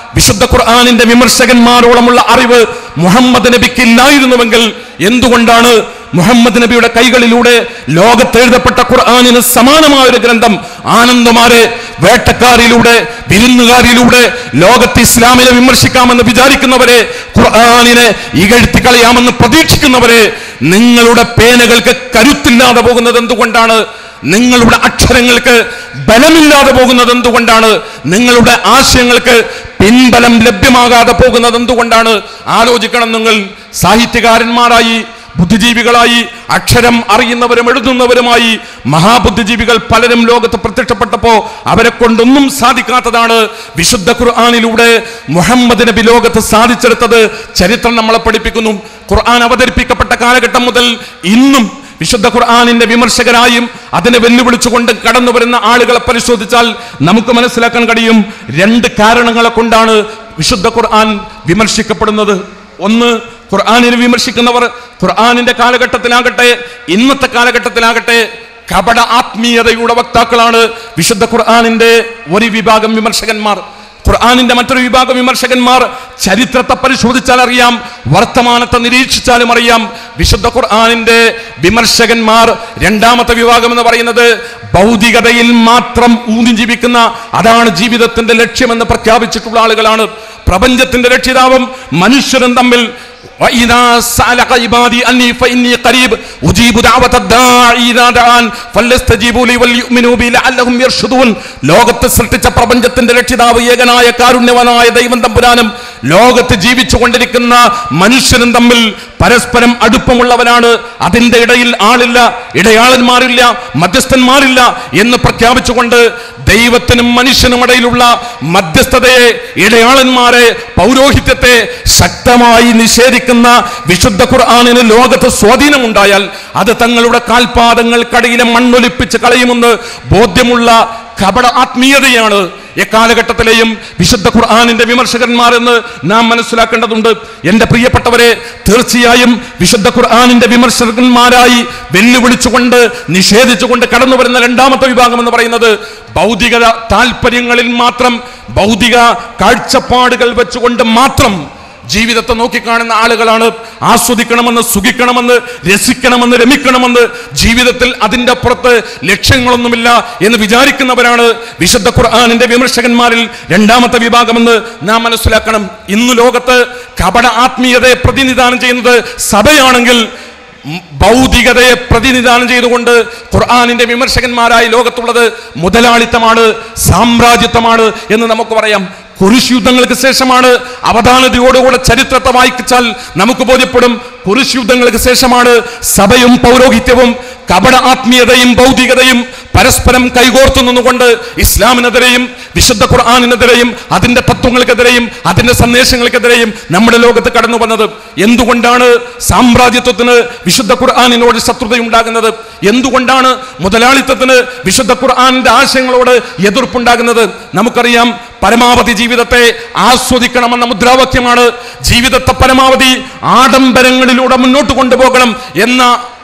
A: വിശുദ്ധ ഖുർആാനിന്റെ വിമർശകന്മാരോളമുള്ള അറിവ് മുഹമ്മദ് നബിക്ക് ഇല്ലായിരുന്നുവെങ്കിൽ എന്തുകൊണ്ടാണ് മുഹമ്മദ് നബിയുടെ കൈകളിലൂടെ ലോകത്ത് എഴുതപ്പെട്ട ഖുർആാനിന് സമാനമായ ഒരു ഗ്രന്ഥം ആനന്ദമാരെ വേട്ടക്കാരിലൂടെ വിരുന്നുകാരിലൂടെ ലോകത്ത് ഇസ്ലാമിനെ വിമർശിക്കാമെന്ന് വിചാരിക്കുന്നവരെ ഖുർആാനിനെ ഇകഴ്ത്തി കളയാമെന്ന് പ്രതീക്ഷിക്കുന്നവരെ നിങ്ങളുടെ പേനകൾക്ക് കരുത്തില്ലാതെ പോകുന്നത് എന്തുകൊണ്ടാണ് നിങ്ങളുടെ അക്ഷരങ്ങൾക്ക് ബലമില്ലാതെ പോകുന്നത് എന്തുകൊണ്ടാണ് നിങ്ങളുടെ ആശയങ്ങൾക്ക് പിൻബലം ലഭ്യമാകാതെ പോകുന്നത് എന്തുകൊണ്ടാണ് ആലോചിക്കണം നിങ്ങൾ സാഹിത്യകാരന്മാരായി ബുദ്ധിജീവികളായി അക്ഷരം അറിയുന്നവരും എഴുതുന്നവരുമായി മഹാബുദ്ധിജീവികൾ പലരും ലോകത്ത് പ്രത്യക്ഷപ്പെട്ടപ്പോ അവരെ കൊണ്ടൊന്നും സാധിക്കാത്തതാണ് വിശുദ്ധ ഖുർആാനിലൂടെ മുഹമ്മദ് നബി ലോകത്ത് സാധിച്ചെടുത്തത് ചരിത്രം നമ്മളെ പഠിപ്പിക്കുന്നു ഖുർആൻ അവതരിപ്പിക്കപ്പെട്ട കാലഘട്ടം മുതൽ ഇന്നും വിശുദ്ധ ഖുർആാനിന്റെ വിമർശകരായും അതിനെ വെല്ലുവിളിച്ചുകൊണ്ട് കടന്നു വരുന്ന ആളുകളെ പരിശോധിച്ചാൽ നമുക്ക് മനസ്സിലാക്കാൻ കഴിയും രണ്ട് കാരണങ്ങളെ കൊണ്ടാണ് വിശുദ്ധ ഖുർആൻ വിമർശിക്കപ്പെടുന്നത് ഒന്ന് ഖുർആാനിനെ വിമർശിക്കുന്നവർ ഖുർആാനിന്റെ കാലഘട്ടത്തിലാകട്ടെ ഇന്നത്തെ കാലഘട്ടത്തിലാകട്ടെ കപട ആത്മീയതയുടെ വക്താക്കളാണ് വിശുദ്ധ ഖുർആാനിന്റെ ഒരു വിഭാഗം വിമർശകന്മാർ ഖുർആാനിന്റെ മറ്റൊരു വിഭാഗം വിമർശകന്മാർ ചരിത്രത്തെ പരിശോധിച്ചാൽ അറിയാം വർത്തമാനത്തെ നിരീക്ഷിച്ചാലും അറിയാം വിശുദ്ധ ഖുർആാനിന്റെ വിമർശകന്മാർ രണ്ടാമത്തെ വിഭാഗം എന്ന് പറയുന്നത് ഭൗതികതയിൽ മാത്രം ഊന്നി ജീവിക്കുന്ന അതാണ് ജീവിതത്തിന്റെ ലക്ഷ്യമെന്ന് പ്രഖ്യാപിച്ചിട്ടുള്ള ആളുകളാണ് പ്രപഞ്ചത്തിന്റെ രക്ഷിതാവും മനുഷ്യരും തമ്മിൽ وإذا سألك عبادي أني فإني قريب أجيب دعوة الداعي إذا دعان فليستجيبوا لي وليؤمنوا بي لعلهم يرشدون ലോകത്ത് സൃഷ്ടിച്ച പ്രപഞ്ചത്തിന്റെ രക്ഷിതാവ് ഏകനായ കാരുണ്യവനായ ദൈവം തമ്പുരാനും ലോകത്ത് ജീവിച്ചു കൊണ്ടിരിക്കുന്ന മനുഷ്യനും തമ്മിൽ പരസ്പരം അടുപ്പമുള്ളവനാണ് അതിന്റെ ഇടയിൽ ആളില്ല ഇടയാളന്മാരില്ല മധ്യസ്ഥന്മാരില്ല എന്ന് പ്രഖ്യാപിച്ചുകൊണ്ട് ദൈവത്തിനും മനുഷ്യനും ഇടയിലുള്ള മധ്യസ്ഥതയെ ഇടയാളന്മാരെ പൗരോഹിത്യത്തെ ശക്തമായി നിഷേധിക്കുന്ന വിശുദ്ധ ഖുർആാനിന് ലോകത്ത് സ്വാധീനമുണ്ടായാൽ അത് തങ്ങളുടെ കാൽപാദങ്ങൾക്കടിയിലെ മണ്ണൊലിപ്പിച്ച് കളയുമെന്ന് ബോധ്യമുള്ള കപട ആത്മീയതയാണ് എക്കാലഘട്ടത്തിലെയും വിശുദ്ധ ഖുർആാനിന്റെ വിമർശകന്മാർ എന്ന് നാം മനസ്സിലാക്കേണ്ടതുണ്ട് എന്റെ പ്രിയപ്പെട്ടവരെ തീർച്ചയായും വിശുദ്ധ ഖുർആാനിന്റെ വിമർശകന്മാരായി വെല്ലുവിളിച്ചുകൊണ്ട് നിഷേധിച്ചുകൊണ്ട് കടന്നു വരുന്ന രണ്ടാമത്തെ വിഭാഗം എന്ന് പറയുന്നത് ഭൗതിക താല്പര്യങ്ങളിൽ മാത്രം ഭൗതിക കാഴ്ചപ്പാടുകൾ വെച്ചുകൊണ്ട് മാത്രം ജീവിതത്തെ നോക്കിക്കാണുന്ന ആളുകളാണ് ആസ്വദിക്കണമെന്ന് സുഖിക്കണമെന്ന് രസിക്കണമെന്ന് രമിക്കണമെന്ന് ജീവിതത്തിൽ അതിൻ്റെ അപ്പുറത്ത് ലക്ഷ്യങ്ങളൊന്നുമില്ല എന്ന് വിചാരിക്കുന്നവരാണ് വിശുദ്ധ ഖുർആാനിന്റെ വിമർശകന്മാരിൽ രണ്ടാമത്തെ വിഭാഗമെന്ന് നാം മനസ്സിലാക്കണം ഇന്ന് ലോകത്ത് കപട ആത്മീയതയെ പ്രതിനിധാനം ചെയ്യുന്നത് സഭയാണെങ്കിൽ ഉം, ഭൗതികതയെ പ്രതിനിധാനം ചെയ്തുകൊണ്ട് ഖുർആാനിന്റെ വിമർശകന്മാരായി ലോകത്തുള്ളത് മുതലാളിത്തമാണ് സാമ്രാജ്യത്വമാണ് എന്ന് നമുക്ക് പറയാം കുരിശ് യുദ്ധങ്ങൾക്ക് ശേഷമാണ് അവധാനതയോടുകൂടെ ചരിത്രത്തെ വായിച്ചാൽ നമുക്ക് ബോധ്യപ്പെടും കുരിശ് യുദ്ധങ്ങൾക്ക് ശേഷമാണ് സഭയും പൗരോഹിത്യവും കപട ആത്മീയതയും ഭൗതികതയും പരസ്പരം കൈകോർത്തു നിന്നുകൊണ്ട് ഇസ്ലാമിനെതിരെയും വിശുദ്ധ ഖുർആാനിനെതിരെയും അതിന്റെ തത്വങ്ങൾക്കെതിരെയും അതിന്റെ സന്ദേശങ്ങൾക്കെതിരെയും നമ്മുടെ ലോകത്ത് കടന്നു വന്നത് എന്തുകൊണ്ടാണ് സാമ്രാജ്യത്വത്തിന് വിശുദ്ധ ഖുർആാനിനോട് ശത്രുതയുണ്ടാകുന്നത് എന്തുകൊണ്ടാണ് മുതലാളിത്തത്തിന് വിശുദ്ധ ഖുർആാനിന്റെ ആശയങ്ങളോട് എതിർപ്പുണ്ടാകുന്നത് നമുക്കറിയാം പരമാവധി ജീവിതത്തെ ആസ്വദിക്കണമെന്ന മുദ്രാവാക്യമാണ് ജീവിതത്തെ പരമാവധി ആഡംബരങ്ങളിലൂടെ മുന്നോട്ട് കൊണ്ടുപോകണം എന്ന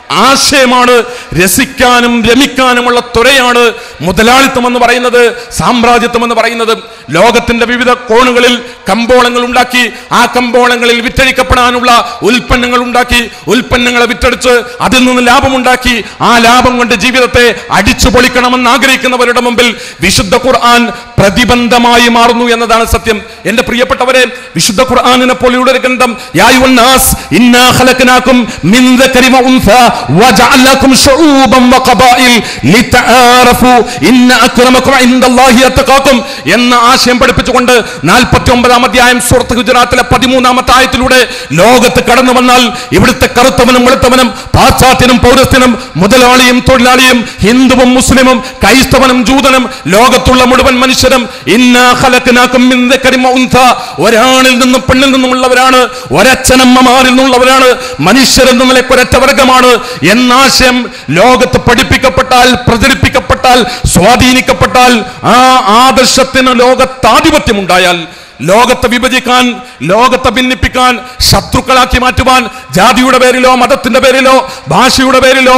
A: ആശയമാണ് രസിക്കാനും രമിക്കാനുമുള്ള ത്വരയാണ് മുതലാളിത്തം എന്ന് പറയുന്നത് സാമ്രാജ്യത്വം എന്ന് പറയുന്നത് ലോകത്തിന്റെ വിവിധ കോണുകളിൽ കമ്പോളങ്ങൾ ഉണ്ടാക്കി ആ കമ്പോളങ്ങളിൽ വിറ്റഴിക്കപ്പെടാനുള്ള ഉൽപ്പന്നങ്ങൾ ഉണ്ടാക്കി ഉൽപ്പന്നങ്ങളെ വിറ്റടിച്ച് അതിൽ നിന്ന് ലാഭമുണ്ടാക്കി ആ ലാഭം കൊണ്ട് ജീവിതത്തെ അടിച്ചു പൊളിക്കണമെന്ന് ആഗ്രഹിക്കുന്നവരുടെ മുമ്പിൽ വിശുദ്ധ ഖുർആൻ പ്രതിബന്ധമായി മാറുന്നു എന്നതാണ് സത്യം എന്റെ പ്രിയപ്പെട്ടവരെ വിശുദ്ധ ഖുർആനിനെ പോലെയുള്ള ഒരു ഗ്രന്ഥം യാ അയ്യുഹൻ നാസ് ഇന്നാ ഖലഖനാകും മിൻ ദക്കരി വ ഉൻസ വജഅൽനാകും ശുഊബൻ വഖബായിൽ ലിതആറഫു ഇന്ന അക്രമകും ഇൻദല്ലാഹി അത്തഖാകും എന്ന ആശയം പഠിപ്പിച്ചുകൊണ്ട് 49 അധ്യായം സൂറത്ത് ഗുജറാത്തിലെ 13ാമത്തെ ആയത്തിലൂടെ ലോകത്ത് കടന്നു വന്നാൽ ഇവിടുത്തെ കറുത്തവനും വെളുത്തവനും പാശ്ചാത്യനും പൗരസ്ത്യനും മുതലാളിയും തൊഴിലാളിയും ഹിന്ദുവും മുസ്ലിമും ക്രൈസ്തവനും ജൂതനും ലോകത്തുള്ള മുഴുവൻ മനുഷ്യരും ഇന്നാ ഖലഖനാകും മിൻ ദക്കരി വ ഉൻസ ഒരാണിൽ നിന്നും പെണ്ണിൽ നിന്നുമുള്ളവരാണ് ഒരച്ഛനമ്മമാരിൽ നിന്നുള്ളവരാണ് മനുഷ്യരെന്ന നിലയ്ക്ക് ഒരൊറ്റ വർഗമാണ് എന്നാശയം ലോകത്ത് പഠിപ്പിക്കപ്പെട്ടാൽ പ്രചരിപ്പിക്കപ്പെട്ടാൽ സ്വാധീനിക്കപ്പെട്ടാൽ ആ ആദർശത്തിന് ലോകത്താധിപത്യം ഉണ്ടായാൽ ലോകത്തെ വിഭജിക്കാൻ ലോകത്തെ ഭിന്നിപ്പിക്കാൻ ശത്രുക്കളാക്കി മാറ്റുവാൻ ജാതിയുടെ പേരിലോ മതത്തിന്റെ പേരിലോ ഭാഷയുടെ പേരിലോ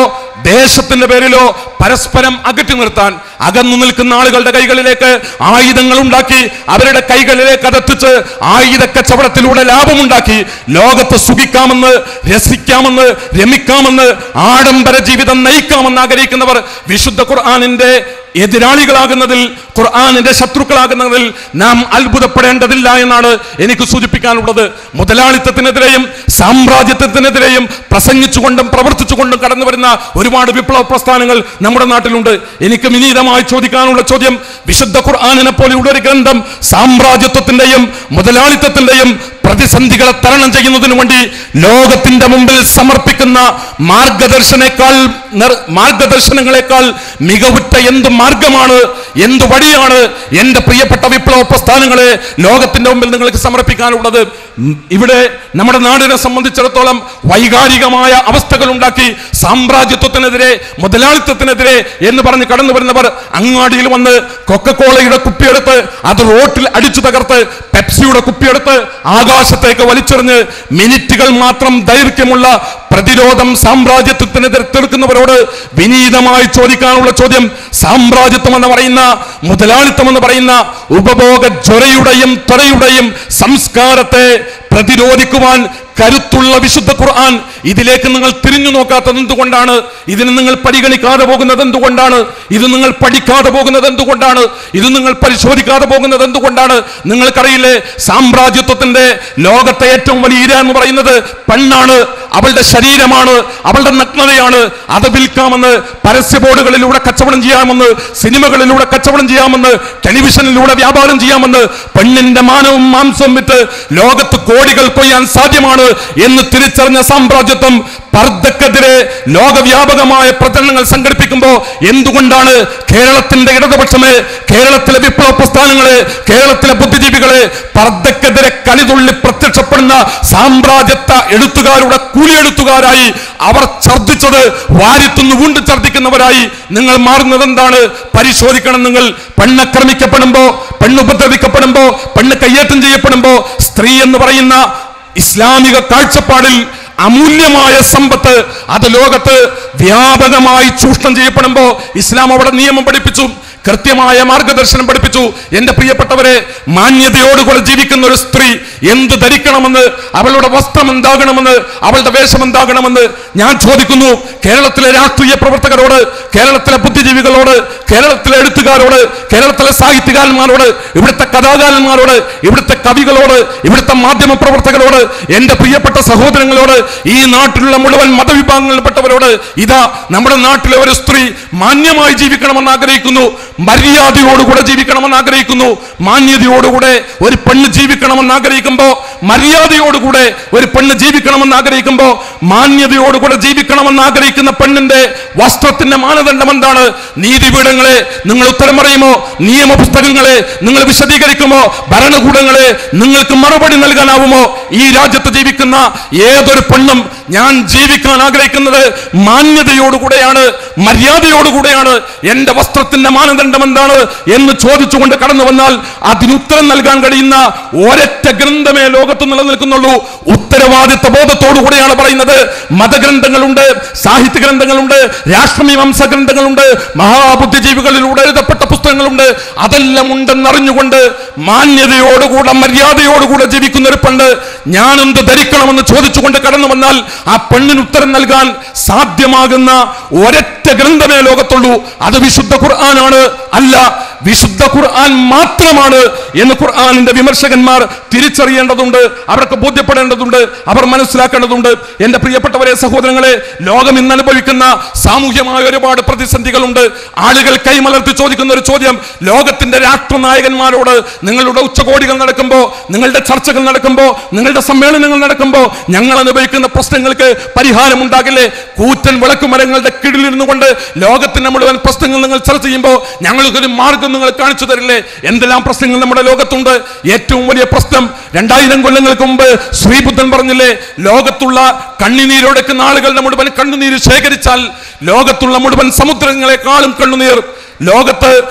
A: ദേശത്തിന്റെ പേരിലോ പരസ്പരം അകറ്റി നിർത്താൻ അകന്നു നിൽക്കുന്ന ആളുകളുടെ കൈകളിലേക്ക് ആയുധങ്ങൾ ഉണ്ടാക്കി അവരുടെ കൈകളിലേക്ക് അതെത്തിച്ച് ആയുധ കച്ചവടത്തിലൂടെ ലാഭമുണ്ടാക്കി ലോകത്ത് സുഖിക്കാമെന്ന് രസിക്കാമെന്ന് രമിക്കാമെന്ന് ആഡംബര ജീവിതം നയിക്കാമെന്ന് ആഗ്രഹിക്കുന്നവർ വിശുദ്ധ ഖുർആാനിന്റെ എതിരാളികളാകുന്നതിൽ ഖുർആാനിന്റെ ശത്രുക്കളാകുന്നതിൽ നാം അത്ഭുതപ്പെടേണ്ടതില്ല എന്നാണ് എനിക്ക് സൂചിപ്പിക്കാനുള്ളത് മുതലാളിത്തത്തിനെതിരെയും സാമ്രാജ്യത്വത്തിനെതിരെയും പ്രസംഗിച്ചുകൊണ്ടും പ്രവർത്തിച്ചുകൊണ്ടും കടന്നു വരുന്ന ഒരുപാട് വിപ്ലവ പ്രസ്ഥാനങ്ങൾ നമ്മുടെ നാട്ടിലുണ്ട് എനിക്ക് വിനീതമായി ചോദിക്കാനുള്ള ചോദ്യം വിശുദ്ധ ഖുർആാനിനെ പോലെയുള്ള ഒരു ഗ്രന്ഥം സാമ്രാജ്യത്വത്തിന്റെയും മുതലാളിത്തത്തിന്റെയും പ്രതിസന്ധികളെ തരണം ചെയ്യുന്നതിനു വേണ്ടി ലോകത്തിന്റെ മുമ്പിൽ സമർപ്പിക്കുന്ന മാർഗദർശനേക്കാൾ നിർ- മാർഗദർശനങ്ങളെക്കാൾ മികവുറ്റ എന്ത് മാർഗമാണ് എന്ത് വഴിയാണ് എന്റെ പ്രിയപ്പെട്ട വിപ്ലവ പ്രസ്ഥാനങ്ങളെ ലോകത്തിന്റെ മുമ്പിൽ നിങ്ങൾക്ക് സമർപ്പിക്കാനുള്ളത് ഉം, ഇവിടെ നമ്മുടെ നാടിനെ സംബന്ധിച്ചിടത്തോളം വൈകാരികമായ അവസ്ഥകൾ ഉണ്ടാക്കി സാമ്രാജ്യത്വത്തിനെതിരെ മുതലാളിത്തത്തിനെതിരെ എന്ന് പറഞ്ഞ് കടന്നു വരുന്നവർ അങ്ങാടിയിൽ വന്ന് കൊക്കക്കോളയുടെ കുപ്പിയെടുത്ത് അത് റോട്ടിൽ അടിച്ചു തകർത്ത് പെപ്സിയുടെ കുപ്പിയെടുത്ത് ആകാശത്തേക്ക് വലിച്ചെറിഞ്ഞ് മിനിറ്റുകൾ മാത്രം ദൈർഘ്യമുള്ള പ്രതിരോധം സാമ്രാജ്യത്വത്തിനെതിരെ തീർക്കുന്നവരോട് വിനീതമായി ചോദിക്കാനുള്ള ചോദ്യം സാമ്രാജ്യത്വം എന്ന് പറയുന്ന മുതലാളിത്തം എന്ന് പറയുന്ന ഉപഭോഗ ജ്വരയുടെയും ത്വരയുടെയും സംസ്കാരത്തെ പ്രതിരോധിക്കുവാൻ കരുത്തുള്ള വിശുദ്ധ ഖുർആൻ ഇതിലേക്ക് നിങ്ങൾ തിരിഞ്ഞു നോക്കാത്തത് എന്തുകൊണ്ടാണ് ഇതിന് നിങ്ങൾ പരിഗണിക്കാതെ പോകുന്നത് എന്തുകൊണ്ടാണ് ഇത് നിങ്ങൾ പഠിക്കാതെ പോകുന്നത് എന്തുകൊണ്ടാണ് ഇത് നിങ്ങൾ പരിശോധിക്കാതെ പോകുന്നത് എന്തുകൊണ്ടാണ് നിങ്ങൾക്കറിയില്ലേ സാമ്രാജ്യത്വത്തിന്റെ ലോകത്തെ ഏറ്റവും വലിയ ഇര എന്ന് പറയുന്നത് പെണ്ണാണ് അവളുടെ ശരീരമാണ് അവളുടെ നഗ്നതയാണ് അത് വിൽക്കാമെന്ന് പരസ്യ ബോർഡുകളിലൂടെ കച്ചവടം ചെയ്യാമെന്ന് സിനിമകളിലൂടെ കച്ചവടം ചെയ്യാമെന്ന് ടെലിവിഷനിലൂടെ വ്യാപാരം ചെയ്യാമെന്ന് പെണ്ണിന്റെ മാനവും മാംസവും വിറ്റ് ലോകത്ത് കോടികൾ കൊയ്യാൻ സാധ്യമാണ് എന്ന് തിരിച്ചറിഞ്ഞ സാമ്രാജ്യത്വം പർദ്ദക്കെതിരെ ലോകവ്യാപകമായ പ്രചരണങ്ങൾ സംഘടിപ്പിക്കുമ്പോൾ എന്തുകൊണ്ടാണ് കേരളത്തിന്റെ ഇടതുപക്ഷമേ കേരളത്തിലെ വിപ്ലവ പ്രസ്ഥാനങ്ങളെ കേരളത്തിലെ ബുദ്ധിജീവികളെ പർദ്ദക്കെതിരെ കലിതുള്ളി പ്രത്യക്ഷപ്പെടുന്ന സാമ്രാജ്യത്വ എഴുത്തുകാരുടെ കൂലിയെഴുത്തുകാരായി അവർ ഛർദ്ദിച്ചത് വാരിത്തുന്നു വീണ്ടും ഛർദ്ദിക്കുന്നവരായി നിങ്ങൾ മാറുന്നത് എന്താണ് പരിശോധിക്കണം നിങ്ങൾ പെണ്ണക്രമിക്കപ്പെടുമ്പോ പെണ്ണുപദ്രവിക്കപ്പെടുമ്പോ പെണ്ണ് കയ്യേറ്റം ചെയ്യപ്പെടുമ്പോ സ്ത്രീ എന്ന് പറയുന്ന ഇസ്ലാമിക കാഴ്ചപ്പാടിൽ അമൂല്യമായ സമ്പത്ത് അത് ലോകത്ത് വ്യാപകമായി ചൂഷണം ചെയ്യപ്പെടുമ്പോ ഇസ്ലാം അവിടെ നിയമം പഠിപ്പിച്ചു കൃത്യമായ മാർഗദർശനം പഠിപ്പിച്ചു എന്റെ പ്രിയപ്പെട്ടവരെ മാന്യതയോടുകൂടെ ജീവിക്കുന്ന ഒരു സ്ത്രീ എന്ത് ധരിക്കണമെന്ന് അവളുടെ വസ്ത്രം എന്താകണമെന്ന് അവളുടെ വേഷം എന്താകണമെന്ന് ഞാൻ ചോദിക്കുന്നു കേരളത്തിലെ രാഷ്ട്രീയ പ്രവർത്തകരോട് കേരളത്തിലെ ബുദ്ധിജീവികളോട് കേരളത്തിലെ എഴുത്തുകാരോട് കേരളത്തിലെ സാഹിത്യകാരന്മാരോട് ഇവിടുത്തെ കഥാകാരന്മാരോട് ഇവിടുത്തെ കവികളോട് ഇവിടുത്തെ മാധ്യമ പ്രവർത്തകരോട് എന്റെ പ്രിയപ്പെട്ട സഹോദരങ്ങളോട് ഈ നാട്ടിലുള്ള മുഴുവൻ മതവിഭാഗങ്ങളിൽപ്പെട്ടവരോട് ഇതാ നമ്മുടെ നാട്ടിലെ ഒരു സ്ത്രീ മാന്യമായി ജീവിക്കണമെന്ന് ആഗ്രഹിക്കുന്നു മര്യാദയോടുകൂടെ ജീവിക്കണമെന്ന് ആഗ്രഹിക്കുന്നു മാന്യതയോടുകൂടെ ഒരു പെണ്ണ് ജീവിക്കണമെന്ന് ആഗ്രഹിക്കുമ്പോ മര്യാദയോടുകൂടെ ഒരു പെണ്ണ് ജീവിക്കണമെന്ന് ആഗ്രഹിക്കുമ്പോ മാന്യതയോടുകൂടെ ജീവിക്കണമെന്ന് ആഗ്രഹിക്കുന്ന പെണ്ണിന്റെ വസ്ത്രത്തിന്റെ മാനദണ്ഡം എന്താണ് നീതിപീഠങ്ങളെ നിങ്ങൾ ഉത്തരം പറയുമോ നിയമ പുസ്തകങ്ങളെ നിങ്ങൾ വിശദീകരിക്കുമോ ഭരണകൂടങ്ങളെ നിങ്ങൾക്ക് മറുപടി നൽകാനാവുമോ ഈ രാജ്യത്ത് ജീവിക്കുന്ന ഏതൊരു പെണ്ണും ഞാൻ ജീവിക്കാൻ ആഗ്രഹിക്കുന്നത് മാന്യതയോടുകൂടെയാണ് മര്യാദയോടുകൂടെയാണ് എന്റെ വസ്ത്രത്തിന്റെ മാനദണ്ഡം എന്താണ് എന്ന് ചോദിച്ചുകൊണ്ട് കടന്നു വന്നാൽ അതിനുത്തരം നൽകാൻ കഴിയുന്ന ഒരൊറ്റ ഗ്രന്ഥമേ ലോകത്ത് നിലനിൽക്കുന്നുള്ളൂ ഉത്തരവാദിത്ത ബോധത്തോടുകൂടെയാണ് പറയുന്നത് മതഗ്രന്ഥങ്ങളുണ്ട് സാഹിത്യ ഗ്രന്ഥങ്ങളുണ്ട് രാഷ്ട്രമീമാംസ ഗ്രന്ഥങ്ങളുണ്ട് മഹാബുദ്ധിജീവികളിലൂടെ എഴുതപ്പെട്ട പുസ്തകങ്ങളുണ്ട് അതെല്ലാം ഉണ്ടെന്നറിഞ്ഞുകൊണ്ട് മാന്യതയോടുകൂടെ മര്യാദയോടുകൂടെ ജീവിക്കുന്ന ഒരു പെണ്ണ് ഞാൻ എന്ത് ധരിക്കണമെന്ന് ചോദിച്ചുകൊണ്ട് കടന്നു വന്നാൽ ആ പെണ്ണിന് ഉത്തരം നൽകാൻ സാധ്യമാകുന്ന ഒരൊറ്റ ഗ്രന്ഥമേ ലോകത്തുള്ളൂ അത് വിശുദ്ധ ഖുർആനാണ് അല്ല വിശുദ്ധ ഖുർആൻ മാത്രമാണ് എന്ന് ഖുർആനിന്റെ വിമർശകന്മാർ തിരിച്ചറിയേണ്ടതുണ്ട് അവർക്ക് ബോധ്യപ്പെടേണ്ടതുണ്ട് അവർ മനസ്സിലാക്കേണ്ടതുണ്ട് എന്റെ പ്രിയപ്പെട്ടവരെ സഹോദരങ്ങളെ ലോകം ഇന്ന് അനുഭവിക്കുന്ന സാമൂഹ്യമായ ഒരുപാട് പ്രതിസന്ധികളുണ്ട് ആളുകൾ കൈമലർത്തി ചോദിക്കുന്ന ഒരു ചോദ്യം ലോകത്തിന്റെ രാഷ്ട്രനായകന്മാരോട് നിങ്ങളുടെ ഉച്ചകോടികൾ നടക്കുമ്പോൾ നിങ്ങളുടെ ചർച്ചകൾ നടക്കുമ്പോൾ നിങ്ങളുടെ സമ്മേളനങ്ങൾ നടക്കുമ്പോൾ ഞങ്ങൾ അനുഭവിക്കുന്ന പ്രശ്നങ്ങൾക്ക് പരിഹാരം ഉണ്ടാകില്ലേ കൂറ്റൻ വിളക്കുമരങ്ങളുടെ കീഴിലിരുന്നു കൊണ്ട് ലോകത്തിന്റെ മുഴുവൻ പ്രശ്നങ്ങൾ നിങ്ങൾ ചർച്ച ചെയ്യുമ്പോൾ ഞങ്ങൾക്കൊരു മാർഗം നിങ്ങൾ കാണിച്ചു തരില്ലേ എന്തെല്ലാം പ്രശ്നങ്ങൾ നമ്മുടെ ലോകത്തുണ്ട് ഏറ്റവും വലിയ പ്രശ്നം രണ്ടായിരം കൊല്ലങ്ങൾക്ക് മുമ്പ് ശ്രീബുദ്ധൻ പറഞ്ഞില്ലേ ലോകത്തുള്ള കണ്ണുനീരൊടുക്കുന്ന ആളുകളുടെ മുഴുവൻ കണ്ണുനീര് ശേഖരിച്ചാൽ ലോകത്തുള്ള മുഴുവൻ സമുദ്രങ്ങളെക്കാളും കണ്ണുനീർ ലോകത്ത്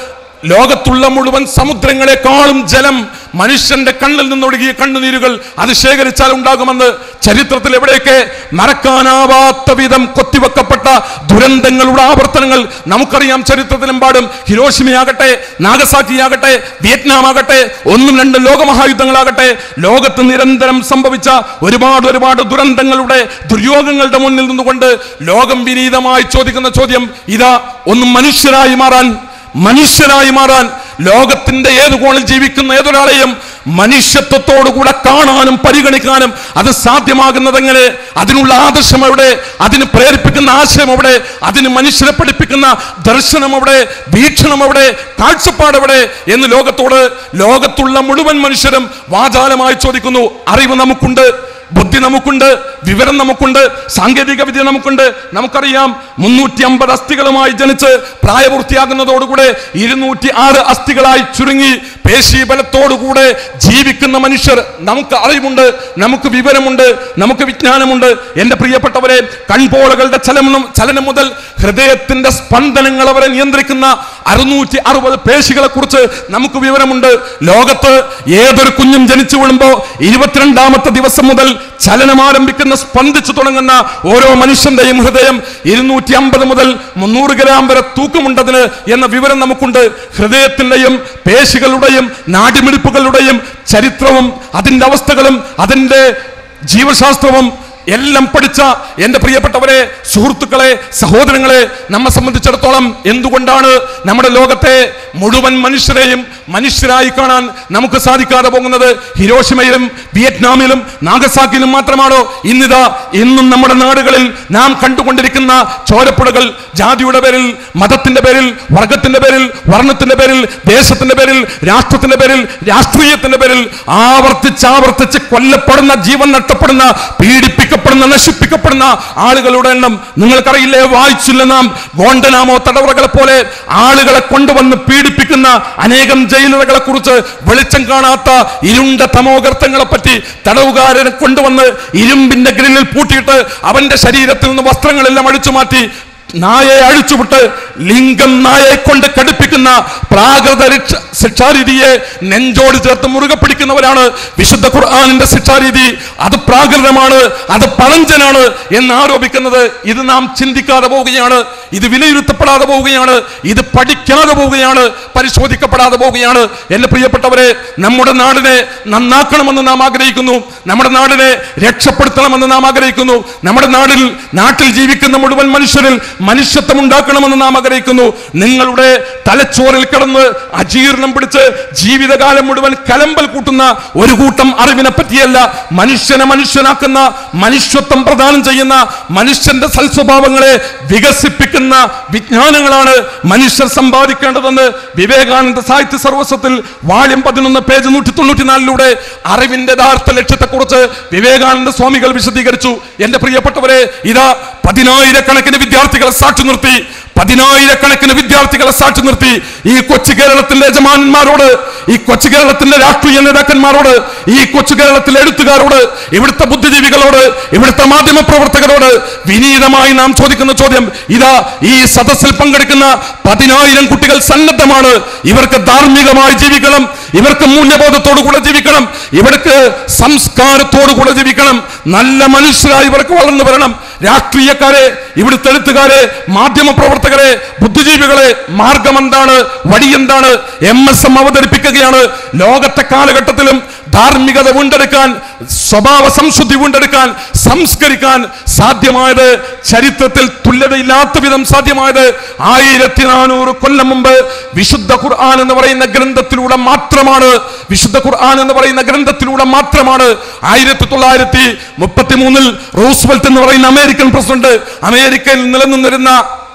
A: ലോകത്തുള്ള മുഴുവൻ സമുദ്രങ്ങളെക്കാളും ജലം മനുഷ്യന്റെ കണ്ണിൽ നിന്നൊഴുകിയ കണ്ണുനീരുകൾ അത് ശേഖരിച്ചാൽ ഉണ്ടാകുമെന്ന് ചരിത്രത്തിൽ എവിടെയൊക്കെ മറക്കാനാവാത്ത വിധം കൊത്തിവെക്കപ്പെട്ട ദുരന്തങ്ങളുടെ ആവർത്തനങ്ങൾ നമുക്കറിയാം ചരിത്രത്തിലെമ്പാടും ഹിരോഷിമയാകട്ടെ നാഗസാക്കിയാകട്ടെ വിയറ്റ്നാം ആകട്ടെ ഒന്നും രണ്ടും ലോകമഹായുദ്ധങ്ങളാകട്ടെ ലോകത്ത് നിരന്തരം സംഭവിച്ച ഒരുപാട് ഒരുപാട് ദുരന്തങ്ങളുടെ ദുര്യോഗങ്ങളുടെ മുന്നിൽ നിന്നുകൊണ്ട് ലോകം വിനീതമായി ചോദിക്കുന്ന ചോദ്യം ഇതാ ഒന്ന് മനുഷ്യരായി മാറാൻ മനുഷ്യനായി മാറാൻ ലോകത്തിന്റെ ഏത് കോണിൽ ജീവിക്കുന്ന ഏതൊരാളെയും മനുഷ്യത്വത്തോടുകൂടെ കാണാനും പരിഗണിക്കാനും അത് സാധ്യമാകുന്നത് എങ്ങനെ അതിനുള്ള ആദർശം എവിടെ അതിന് പ്രേരിപ്പിക്കുന്ന ആശയം എവിടെ അതിന് മനുഷ്യരെ പഠിപ്പിക്കുന്ന ദർശനം എവിടെ വീക്ഷണം എവിടെ കാഴ്ചപ്പാട് എവിടെ എന്ന് ലോകത്തോട് ലോകത്തുള്ള മുഴുവൻ മനുഷ്യരും വാചാലമായി ചോദിക്കുന്നു അറിവ് നമുക്കുണ്ട് ബുദ്ധി നമുക്കുണ്ട് വിവരം നമുക്കുണ്ട് സാങ്കേതിക വിദ്യ നമുക്കുണ്ട് നമുക്കറിയാം മുന്നൂറ്റി അമ്പത് അസ്ഥികളുമായി ജനിച്ച് പ്രായപൂർത്തിയാകുന്നതോടുകൂടെ ഇരുന്നൂറ്റി ആറ് അസ്ഥികളായി ചുരുങ്ങി പേശി ബലത്തോടുകൂടെ ജീവിക്കുന്ന മനുഷ്യർ നമുക്ക് അറിവുണ്ട് നമുക്ക് വിവരമുണ്ട് നമുക്ക് വിജ്ഞാനമുണ്ട് എന്റെ പ്രിയപ്പെട്ടവരെ കൺപോളകളുടെ ചലനം ചലനം മുതൽ ഹൃദയത്തിന്റെ സ്പന്ദനങ്ങൾ അവരെ നിയന്ത്രിക്കുന്ന അറുന്നൂറ്റി അറുപത് പേശികളെ കുറിച്ച് നമുക്ക് വിവരമുണ്ട് ലോകത്ത് ഏതൊരു കുഞ്ഞും ജനിച്ചു വീഴുമ്പോ ഇരുപത്തിരണ്ടാമത്തെ ദിവസം മുതൽ ചലനം ആരംഭിക്കുന്ന സ്പന്ദിച്ചു തുടങ്ങുന്ന ഓരോ മനുഷ്യന്റെയും ഹൃദയം ഇരുന്നൂറ്റി അമ്പത് മുതൽ മുന്നൂറ് ഗ്രാം വരെ തൂക്കമുണ്ടതിന് എന്ന വിവരം നമുക്കുണ്ട് ഹൃദയത്തിന്റെയും പേശികളുടെയും നാടിമിടിപ്പുകളുടെയും ചരിത്രവും അതിന്റെ അവസ്ഥകളും അതിന്റെ ജീവശാസ്ത്രവും എല്ലാം പഠിച്ച എന്റെ പ്രിയപ്പെട്ടവരെ സുഹൃത്തുക്കളെ സഹോദരങ്ങളെ നമ്മെ സംബന്ധിച്ചിടത്തോളം എന്തുകൊണ്ടാണ് നമ്മുടെ ലോകത്തെ മുഴുവൻ മനുഷ്യരെയും മനുഷ്യരായി കാണാൻ നമുക്ക് സാധിക്കാതെ പോകുന്നത് ഹിരോഷിമയിലും വിയറ്റ്നാമിലും നാഗസാക്കിയിലും മാത്രമാണോ ഇന്നിതാ ഇന്നും നമ്മുടെ നാടുകളിൽ നാം കണ്ടുകൊണ്ടിരിക്കുന്ന ചോരപ്പുഴകൾ ജാതിയുടെ പേരിൽ മതത്തിന്റെ പേരിൽ വർഗത്തിന്റെ പേരിൽ വർണ്ണത്തിന്റെ പേരിൽ ദേശത്തിന്റെ പേരിൽ രാഷ്ട്രത്തിന്റെ പേരിൽ രാഷ്ട്രീയത്തിന്റെ പേരിൽ ആവർത്തിച്ച് ആവർത്തിച്ച് കൊല്ലപ്പെടുന്ന ജീവൻ നഷ്ടപ്പെടുന്ന പീഡിപ്പിക്കപ്പെടുന്ന നശിപ്പിക്കപ്പെടുന്ന ആളുകളുടെ എണ്ണം നിങ്ങൾക്കറിയില്ലേ വായിച്ചില്ല നാം ഗോണ്ടനാമോ തടവറകളെ പോലെ ആളുകളെ കൊണ്ടുവന്ന് പീഡിപ്പിക്കുന്ന അനേകം ജയിലുകളെ കുറിച്ച് വെളിച്ചം കാണാത്ത ഇരുണ്ട തമോഗർത്തങ്ങളെ പറ്റി തടവുകാരനെ കൊണ്ടുവന്ന് ഇരുമ്പിന്റെ ഗ്രില്ലിൽ പൂട്ടിയിട്ട് അവന്റെ ശരീരത്തിൽ നിന്ന് വസ്ത്രങ്ങളെല്ലാം അഴിച്ചു മാറ്റി നായെ അഴിച്ചുവിട്ട് ലിംഗം നായെ കൊണ്ട് കടുപ്പിക്കുന്ന പ്രാകൃത രക്ഷ- ശിക്ഷാരീതിയെ നെഞ്ചോട് ചേർത്ത് മുറുകെ പിടിക്കുന്നവരാണ് വിശുദ്ധ ഖുർആാനിന്റെ ശിക്ഷാരീതി അത് പ്രാകൃതമാണ് അത് പഴഞ്ചനാണ് എന്ന് ആരോപിക്കുന്നത് ഇത് നാം ചിന്തിക്കാതെ പോവുകയാണ് ഇത് വിലയിരുത്തപ്പെടാതെ പോവുകയാണ് ഇത് പഠിക്കാതെ പോവുകയാണ് പരിശോധിക്കപ്പെടാതെ പോവുകയാണ് എന്റെ പ്രിയപ്പെട്ടവരെ നമ്മുടെ നാടിനെ നന്നാക്കണമെന്ന് നാം ആഗ്രഹിക്കുന്നു നമ്മുടെ നാടിനെ രക്ഷപ്പെടുത്തണമെന്ന് നാം ആഗ്രഹിക്കുന്നു നമ്മുടെ നാടിൽ നാട്ടിൽ ജീവിക്കുന്ന മുഴുവൻ മനുഷ്യരിൽ മനുഷ്യത്വം ഉണ്ടാക്കണമെന്ന് നാം ആഗ്രഹിക്കുന്നു നിങ്ങളുടെ തലച്ചോറിൽ കിടന്ന് അജീർണം പിടിച്ച് ജീവിതകാലം മുഴുവൻ കലമ്പൽ കൂട്ടുന്ന ഒരു കൂട്ടം അറിവിനെ പറ്റിയല്ല മനുഷ്യനെ മനുഷ്യനാക്കുന്ന മനുഷ്യത്വം പ്രദാനം ചെയ്യുന്ന മനുഷ്യന്റെ സൽസ്വഭാവങ്ങളെ വികസിപ്പിക്കുന്ന വിജ്ഞാനങ്ങളാണ് മനുഷ്യർ സമ്പാദിക്കേണ്ടതെന്ന് വിവേകാനന്ദ സാഹിത്യ സർവസ്വത്തിൽ വാള്യം പതിനൊന്ന് പേജ് നൂറ്റി തൊണ്ണൂറ്റിനാലിലൂടെ അറിവിന്റെ യഥാർത്ഥ ലക്ഷ്യത്തെക്കുറിച്ച് വിവേകാനന്ദ സ്വാമികൾ വിശദീകരിച്ചു എന്റെ പ്രിയപ്പെട്ടവരെ ഇതാ പതിനായിരക്കണക്കിന് വിദ്യാർത്ഥികളെ സാക്ഷി നിർത്തി പതിനായിരക്കണക്കിന് വിദ്യാർത്ഥികളെ സാക്ഷി നിർത്തി ഈ കൊച്ചു കേരളത്തിന്റെ യജമാനന്മാരോട് ഈ കൊച്ചു കേരളത്തിന്റെ രാഷ്ട്രീയ നേതാക്കന്മാരോട് ഈ കൊച്ചു കേരളത്തിലെ എഴുത്തുകാരോട് ഇവിടുത്തെ ബുദ്ധിജീവികളോട് ഇവിടുത്തെ മാധ്യമ പ്രവർത്തകരോട് വിനീതമായി നാം ചോദിക്കുന്ന ചോദ്യം ഇതാ ഈ സദസ്സിൽ പങ്കെടുക്കുന്ന പതിനായിരം കുട്ടികൾ സന്നദ്ധമാണ് ഇവർക്ക് ധാർമ്മികമായി ജീവിക്കണം ഇവർക്ക് മൂല്യബോധത്തോടു കൂടെ ജീവിക്കണം ഇവർക്ക് സംസ്കാരത്തോടു കൂടെ ജീവിക്കണം നല്ല മനുഷ്യരായി ഇവർക്ക് വളർന്നു വരണം രാഷ്ട്രീയക്കാരെ ഇവിടുത്തെ എഴുത്തുകാരെ മാധ്യമ പ്രവർത്തകരെ ബുദ്ധിജീവികളെ മാർഗം എന്താണ് വഴി എന്താണ് എം എസ് എം അവതരിപ്പിക്കുകയാണ് ലോകത്തെ കാലഘട്ടത്തിലും ധാർമ്മികത വീണ്ടെടുക്കാൻ സ്വഭാവ സംശുദ്ധി വീണ്ടെടുക്കാൻ സംസ്കരിക്കാൻ സാധ്യമായത് ചരിത്രത്തിൽ തുല്യതയില്ലാത്ത വിധം സാധ്യമായത് ആയിരത്തി നാനൂറ് കൊല്ലം മുമ്പ് വിശുദ്ധ ഖുർആൻ എന്ന് പറയുന്ന ഗ്രന്ഥത്തിലൂടെ മാത്രമാണ് വിശുദ്ധ ഖുർആൻ എന്ന് പറയുന്ന ഗ്രന്ഥത്തിലൂടെ മാത്രമാണ് ആയിരത്തി തൊള്ളായിരത്തി മുപ്പത്തി മൂന്നിൽ റൂസ്വെൽറ്റ് എന്ന് പറയുന്ന അമേരിക്കൻ പ്രസിഡന്റ് അമേരിക്കയിൽ നിലനിന്നിരുന്ന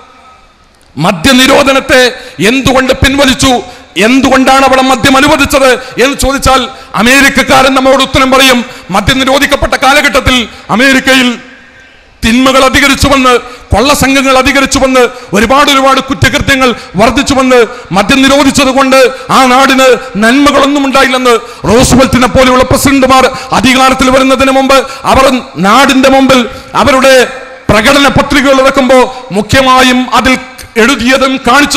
A: മദ്യനിരോധനത്തെ എന്തുകൊണ്ട് പിൻവലിച്ചു എന്തുകൊണ്ടാണ് അവിടെ മദ്യം അനുവദിച്ചത് എന്ന് ചോദിച്ചാൽ അമേരിക്കക്കാരൻ നമ്മോട് ഉത്തരം പറയും മദ്യം നിരോധിക്കപ്പെട്ട കാലഘട്ടത്തിൽ അമേരിക്കയിൽ തിന്മകൾ അധികരിച്ചു വന്ന് കൊള്ളസംഘങ്ങൾ അധികരിച്ചു വന്ന് ഒരുപാട് ഒരുപാട് കുറ്റകൃത്യങ്ങൾ വർദ്ധിച്ചു വന്ന് മദ്യം നിരോധിച്ചത് കൊണ്ട് ആ നാടിന് നന്മകളൊന്നും ഉണ്ടായില്ലെന്ന് റോസ്വെൽറ്റിനെ പോലെയുള്ള പ്രസിഡന്റുമാർ അധികാരത്തിൽ വരുന്നതിന് മുമ്പ് അവർ നാടിന്റെ മുമ്പിൽ അവരുടെ പ്രകടന പത്രികകൾ ഇറക്കുമ്പോൾ മുഖ്യമായും അതിൽ എഴുതിയതും കാണിച്ചതും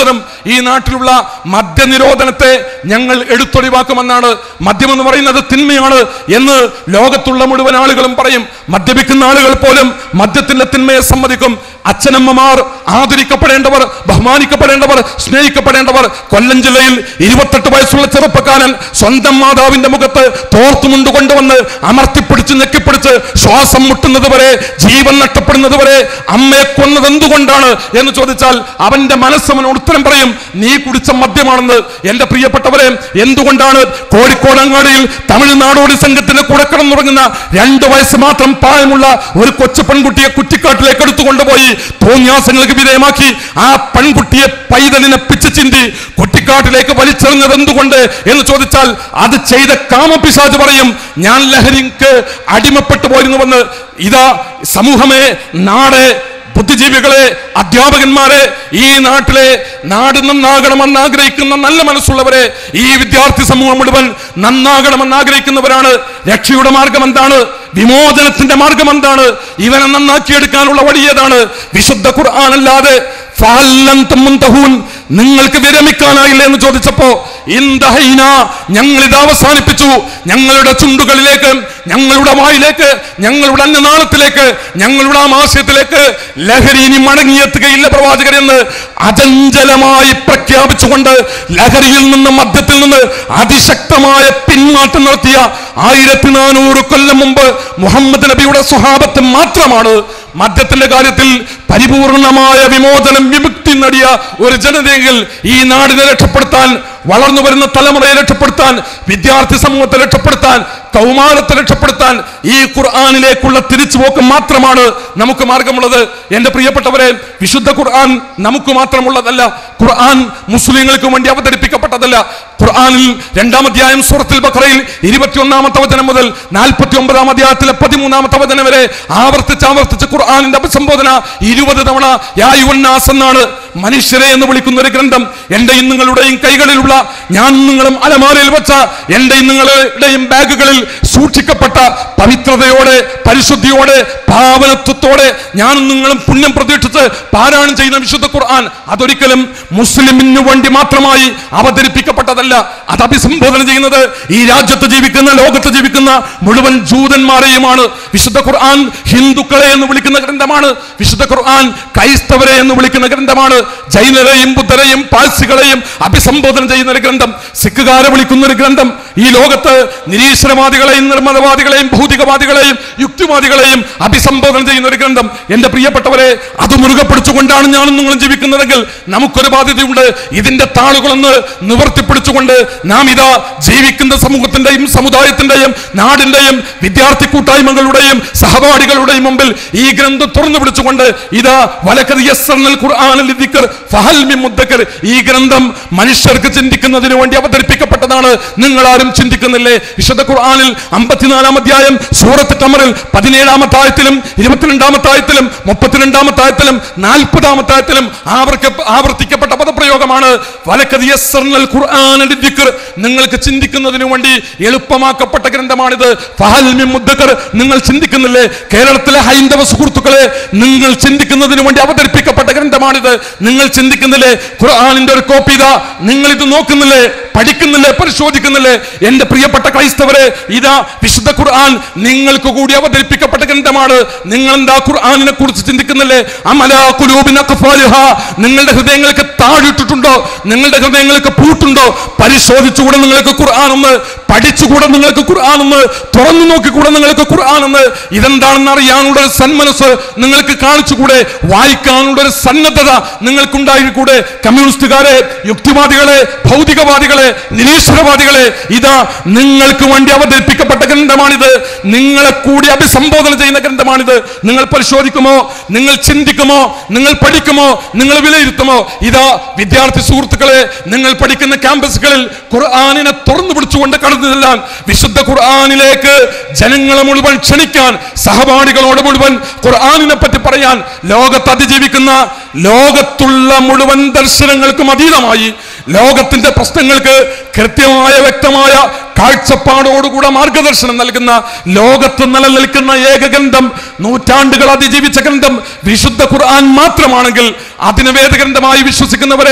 A: ഈ നാട്ടിലുള്ള മദ്യനിരോധനത്തെ ഞങ്ങൾ എടുത്തൊഴിവാക്കുമെന്നാണ് മദ്യം എന്ന് പറയുന്നത് തിന്മയാണ് എന്ന് ലോകത്തുള്ള മുഴുവൻ ആളുകളും പറയും മദ്യപിക്കുന്ന ആളുകൾ പോലും മദ്യത്തിന്റെ തിന്മയെ സമ്മതിക്കും അച്ഛനമ്മമാർ ആദരിക്കപ്പെടേണ്ടവർ ബഹുമാനിക്കപ്പെടേണ്ടവർ സ്നേഹിക്കപ്പെടേണ്ടവർ കൊല്ലം ജില്ലയിൽ ഇരുപത്തെട്ട് വയസ്സുള്ള ചെറുപ്പക്കാരൻ സ്വന്തം മാതാവിന്റെ മുഖത്ത് തോർത്തുമുണ്ട് കൊണ്ടുവന്ന് അമർത്തിപ്പിടിച്ച് ഞെക്കിപ്പിടിച്ച് ശ്വാസം മുട്ടുന്നത് വരെ ജീവൻ നഷ്ടപ്പെടുന്നത് വരെ അമ്മയെ കൊന്നത് എന്തുകൊണ്ടാണ് എന്ന് ചോദിച്ചാൽ അവന്റെ മനസ്സ് അവനോട് ഉത്തരം പറയും നീ കുടിച്ച മദ്യമാണെന്ന് എന്റെ പ്രിയപ്പെട്ടവരെ എന്തുകൊണ്ടാണ് കോഴിക്കോടങ്ങാടിയിൽ തമിഴ്നാടോടി സംഘത്തിന് കൂടെ കിടന്നുറങ്ങുന്ന രണ്ട് വയസ്സ് മാത്രം പ്രായമുള്ള ഒരു കൊച്ചു പെൺകുട്ടിയെ കുറ്റിക്കാട്ടിലേക്ക് എടുത്തുകൊണ്ടുപോയി തോന്നിയാസങ്ങൾക്ക് വിധേയമാക്കി ആ പെൺകുട്ടിയെ പൈതലിനെ പിച്ചു ചിന്തി കുറ്റിക്കാട്ടിലേക്ക് വലിച്ചെറിഞ്ഞത് എന്തുകൊണ്ട് എന്ന് ചോദിച്ചാൽ അത് ചെയ്ത കാമപിശാജ് പറയും ഞാൻ ലഹരിക്ക് അടിമപ്പെട്ടു പോയിരുന്നുവെന്ന് ഇതാ സമൂഹമേ നാട് ബുദ്ധിജീവികളെ അധ്യാപകന്മാരെ ഈ നാട്ടിലെ നാട് നന്നാകണമെന്ന് ആഗ്രഹിക്കുന്ന നല്ല മനസ്സുള്ളവരെ ഈ വിദ്യാർത്ഥി സമൂഹം മുഴുവൻ നന്നാകണമെന്ന് ആഗ്രഹിക്കുന്നവരാണ് രക്ഷയുടെ മാർഗം എന്താണ് വിമോചനത്തിന്റെ മാർഗം എന്താണ് ഇവനെ നന്നാക്കിയെടുക്കാനുള്ള വഴി ഏതാണ് വിശുദ്ധ ഖുർആാനല്ലാതെ ഫഅല്ലന്തും മുന്തഹൂൻ നിങ്ങൾക്ക് വിരമിക്കാനായില്ല എന്ന് ചോദിച്ചപ്പോ ഇന്തഹൈന ഞങ്ങൾ ഇത് അവസാനിപ്പിച്ചു ഞങ്ങളുടെ ചുണ്ടുകളിലേക്ക് ഞങ്ങളുടെ വായിലേക്ക് ഞങ്ങളുടെ അന്നനാളത്തിലേക്ക് ഞങ്ങളുടെ ആമാശയത്തിലേക്ക് ലഹരി ഇനി മടങ്ങിയെത്തുകയില്ല പ്രവാചകർ എന്ന് അചഞ്ചലമായി പ്രഖ്യാപിച്ചുകൊണ്ട് ലഹരിയിൽ നിന്ന് മദ്യത്തിൽ നിന്ന് അതിശക്തമായ പിന്മാറ്റം നടത്തിയ ആയിരത്തി നാനൂറ് കൊല്ലം മുമ്പ് മുഹമ്മദ് നബിയുടെ സ്വഭാവത്ത് മാത്രമാണ് മദ്യത്തിന്റെ കാര്യത്തിൽ പരിപൂർണമായ വിമോചനം വിമുക്തി നേടിയ ഒരു ജനതയെങ്കിൽ ഈ നാടിനെ രക്ഷപ്പെടുത്താൻ വളർന്നു വരുന്ന തലമുറയെ രക്ഷപ്പെടുത്താൻ വിദ്യാർത്ഥി സമൂഹത്തെ രക്ഷപ്പെടുത്താൻ കൗമാരത്തെ രക്ഷപ്പെടുത്താൻ ഈ ഖുർആാനിലേക്കുള്ള തിരിച്ചുപോക്ക് മാത്രമാണ് നമുക്ക് മാർഗമുള്ളത് എന്റെ പ്രിയപ്പെട്ടവരെ വിശുദ്ധ ഖുർആൻ നമുക്ക് മാത്രമുള്ളതല്ല ഖുർആൻ മുസ്ലിങ്ങൾക്ക് വേണ്ടി അവതരിപ്പിക്കപ്പെട്ടതല്ല ഖുർആനിൽ രണ്ടാം അധ്യായം സൂറത്തിൽ ബഖറയിൽ ഇരുപത്തിയൊന്നാമത്തെ വചനം മുതൽ നാൽപ്പത്തി ഒമ്പതാം അധ്യായത്തിലെ പതിമൂന്നാമത്തെ വചനം വരെ ആവർത്തിച്ച് ആവർത്തിച്ച് ഖുർആാനിന്റെ അഭിസംബോധന ഇരുപത് തവണ യായുവന്നാസ് എന്നാണ് മനുഷ്യരെ എന്ന് വിളിക്കുന്ന ഒരു ഗ്രന്ഥം എന്റെയും നിങ്ങളുടെയും കൈകളിലുള്ള ഞാൻ നിങ്ങളും അലമാരയിൽ വെച്ച എന്റെയും നിങ്ങളുടെയും ബാഗുകളിൽ സൂക്ഷിക്കപ്പെട്ട പവിത്രതയോടെ പരിശുദ്ധിയോടെ പാവനത്വത്തോടെ ഞാനും നിങ്ങളും പുണ്യം പ്രതീക്ഷിച്ച് പാരായണം ചെയ്യുന്ന വിശുദ്ധ ഖുർആൻ അതൊരിക്കലും മുസ്ലിമിനു വേണ്ടി മാത്രമായി അവതരിപ്പിക്കപ്പെട്ടതല്ല അത് അഭിസംബോധന ചെയ്യുന്നത് ഈ രാജ്യത്ത് ജീവിക്കുന്ന ലോകത്ത് ജീവിക്കുന്ന മുഴുവൻ ജൂതന്മാരെയുമാണ് വിശുദ്ധ ഖുർആൻ ഹിന്ദുക്കളെ എന്ന് വിളിക്കുന്ന ഗ്രന്ഥമാണ് വിശുദ്ധ ഖുർആൻ ക്രൈസ്തവരെ എന്ന് വിളിക്കുന്ന ഗ്രന്ഥമാണ് ജൈനരെയും ബുദ്ധരെയും പാഴ്സികളെയും അഭിസംബോധന ചെയ്യുന്ന ഒരു ഗ്രന്ഥം സിഖുകാരെ വിളിക്കുന്ന ഒരു ഗ്രന്ഥം ഈ ലോകത്ത് നിരീശ്വരവാദികളെയും നിർമ്മതവാദികളെയും ഭൗതികവാദികളെയും യുക്തിവാദികളെയും അഭിസംബോധന ചെയ്യുന്ന ഒരു ഗ്രന്ഥം എന്റെ പ്രിയപ്പെട്ടവരെ അത് മുറുകെ പിടിച്ചുകൊണ്ടാണ് ഞാനും നിങ്ങളും ജീവിക്കുന്നതെങ്കിൽ നമുക്കൊരു ബാധ്യതയുണ്ട് ഇതിന്റെ താളുകളൊന്ന് നിവർത്തിപ്പിടിച്ചുകൊണ്ട് നാം ഇതാ ജീവിക്കുന്ന സമൂഹത്തിന്റെയും സമുദായത്തിന്റെയും നാടിന്റെയും വിദ്യാർത്ഥി കൂട്ടായ്മകളുടെയും സഹപാഠികളുടെയും മുമ്പിൽ ഈ ഗ്രന്ഥം തുറന്നു പിടിച്ചുകൊണ്ട് ഇതാ വലക്കത് യസ്സർനൽ ഖുർആനിൽ ദിക്ർ ഫഹൽ മിൻ മുദ്ദക്കർ ഈ ഗ്രന്ഥം മനുഷ്യർക്ക് ചിന്തിക്കുന്നതിന് വേണ്ടി അവതരിപ്പിക്കപ്പെട്ടതാണ് നിങ്ങൾ ആരും ചിന്തിക്കുന്നില്ലേ വിശുദ്ധ ഖുർആനിൽ അമ്പത്തിനാലാം അധ്യായം സൂറത്ത് കമറിൽ പതിനേഴാമത്തെ ആയത്തിലും ഇരുപത്തിരണ്ടാമത്തെ ആയത്തിലും മുപ്പത്തിരണ്ടാമത്തെ ആയത്തിലും നാൽപ്പതാമത്തെ ആയത്തിലും ആവർക്ക ആവർത്തിക്കപ്പെട്ട പദപ്രയോഗമാണ് വലക്കത് യസ്സർനൽ ഖുർആനിൽ ദിക്ർ നിങ്ങൾക്ക് ചിന്തിക്കുന്നതിന് വേണ്ടി എളുപ്പമാക്കപ്പെട്ട ഗ്രന്ഥമാണിത് ഫഹൽ മിൻ മുദ്ദക്കർ നിങ്ങൾ ചിന്തിക്കുന്നില്ലേ കേരളത്തിലെ ഹൈന്ദവ സുഹൃത്തുക്കളെ നിങ്ങൾ ചിന്തിക്കുന്നതിന് വേണ്ടി അവതരിപ്പിക്കപ്പെട്ട ഗ്രന്ഥമാണിത് നിങ്ങൾ ചിന്തിക്കുന്നില്ലേ ഖുർആാനിന്റെ ഒരു കോപ്പി ഇതാ നിങ്ങൾ ഇത് നോക്കുന്നില്ലേ പഠിക്കുന്നില്ലേ പരിശോധിക്കുന്നില്ലേ എന്റെ പ്രിയപ്പെട്ട ക്രൈസ്തവരെ ഇതാ വിശുദ്ധ ഖുർആൻ നിങ്ങൾക്ക് കൂടി അവതരിപ്പിക്കപ്പെട്ട ഗ്രന്ഥമാണ് നിങ്ങൾ എന്താ ഖുർആാനിനെ കുറിച്ച് ചിന്തിക്കുന്നില്ലേ അമലാ ഖുലൂബിന ഖഫാലിഹ നിങ്ങളുടെ ഹൃദയങ്ങൾക്ക് താഴിട്ടിട്ടുണ്ടോ നിങ്ങളുടെ ഹൃദയങ്ങൾക്ക് പൂട്ടുണ്ടോ പരിശോധിച്ചുകൂടെ നിങ്ങൾക്ക് ഖുർആൻ ഒന്ന് പഠിച്ചുകൂടെ നിങ്ങൾക്ക് ഖുർആൻ ഒന്ന് തുറന്നു നോക്കിക്കൂടെ നിങ്ങൾക്ക് ഖുർആൻ ഒന്ന് ഇതെന്താണെന്ന് അറിയാനുള്ള ഒരു സന്മനസ് നിങ്ങൾക്ക് കാണിച്ചുകൂടെ വായിക്കാനുള്ള ഒരു സന്നദ്ധത നിങ്ങൾക്കുണ്ടായിക്കൂടെ കമ്മ്യൂണിസ്റ്റുകാരെ യുക്തിവാദികളെ ഭൗതികവാദികളെ നിരീശ്വരവാദികളെ ഇതാ നിങ്ങൾക്ക് വേണ്ടി അവതരിപ്പിക്കപ്പെട്ട ഗ്രന്ഥമാണിത് നിങ്ങളെ കൂടി അഭിസംബോധന ചെയ്യുന്ന ഗ്രന്ഥമാണിത് നിങ്ങൾ പരിശോധിക്കുമോ നിങ്ങൾ ചിന്തിക്കുമോ നിങ്ങൾ പഠിക്കുമോ നിങ്ങൾ വിലയിരുത്തുമോ ഇതാ വിദ്യാർത്ഥി സുഹൃത്തുക്കളെ നിങ്ങൾ പഠിക്കുന്ന ക്യാമ്പസുകളിൽ ഖുർആാനിനെ തുറന്നു പിടിച്ചുകൊണ്ട് കടന്നു ചെല്ലാൻ വിശുദ്ധ ഖുർആാനിലേക്ക് ജനങ്ങളെ മുഴുവൻ ക്ഷണിക്കാൻ സഹപാഠികളോട് മുഴുവൻ ഖുർആാനിനെ പറ്റി പറയാൻ ലോകത്ത് അതിജീവിക്കുന്ന ലോകത്തുള്ള മുഴുവൻ ദർശനങ്ങൾക്കും അതീതമായി ലോകത്തിന്റെ പ്രശ്നങ്ങൾക്ക് കൃത്യമായ വ്യക്തമായ കാഴ്ചപ്പാടോടുകൂടെ മാർഗദർശനം നൽകുന്ന ലോകത്ത് നിലനിൽക്കുന്ന ഏക ഗ്രന്ഥം നൂറ്റാണ്ടുകൾ അതിജീവിച്ച ഗ്രന്ഥം വിശുദ്ധ ഖുർആൻ മാത്രമാണെങ്കിൽ അതിന് വേദഗ്രന്ഥമായി വിശ്വസിക്കുന്നവരെ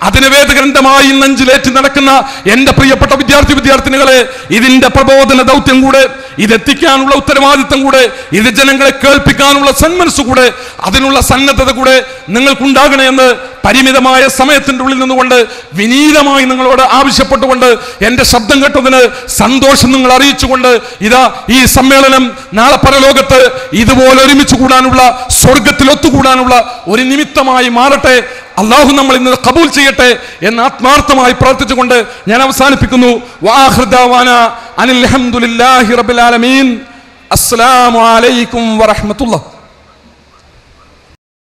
A: അതിന് വേദഗ്രന്ഥമായി നെഞ്ചിലേറ്റി നടക്കുന്ന എന്റെ പ്രിയപ്പെട്ട വിദ്യാർത്ഥി വിദ്യാർത്ഥിനികളെ ഇതിന്റെ പ്രബോധന ദൗത്യം കൂടെ ഇതെത്തിക്കാനുള്ള ഉത്തരവാദിത്തം കൂടെ ഇത് ജനങ്ങളെ കേൾപ്പിക്കാനുള്ള സന്മനസ് കൂടെ അതിനുള്ള സന്നദ്ധത കൂടെ നിങ്ങൾക്കുണ്ടാകണമെന്ന് പരിമിതമായ സമയത്തിന്റെ ഉള്ളിൽ നിന്നുകൊണ്ട് വിനീതമായി നിങ്ങളോട് ആവശ്യപ്പെട്ടുകൊണ്ട് എന്റെ ശബ്ദം കേട്ടതിന് സന്തോഷം നിങ്ങൾ അറിയിച്ചുകൊണ്ട് ഇതാ ഈ സമ്മേളനം നാളെ പരലോകത്ത് ഇതുപോലെ ഒരുമിച്ച് കൂടാനുള്ള സ്വർഗത്തിൽ ഒത്തുകൂടാനുള്ള ഒരു നിമിത്തമായി മാറട്ടെ അള്ളാഹു നമ്മൾ ഇന്ന് കബൂൽ ചെയ്യട്ടെ എന്ന് ആത്മാർത്ഥമായി പ്രാർത്ഥിച്ചുകൊണ്ട് ഞാൻ അവസാനിപ്പിക്കുന്നു വാഹൃദാവാന അനിൽ അൽഹംദുലില്ലാഹി റബ്ബിൽ ആലമീൻ അസ്സലാമു അലൈക്കും വറഹ്മത്തുള്ളാഹി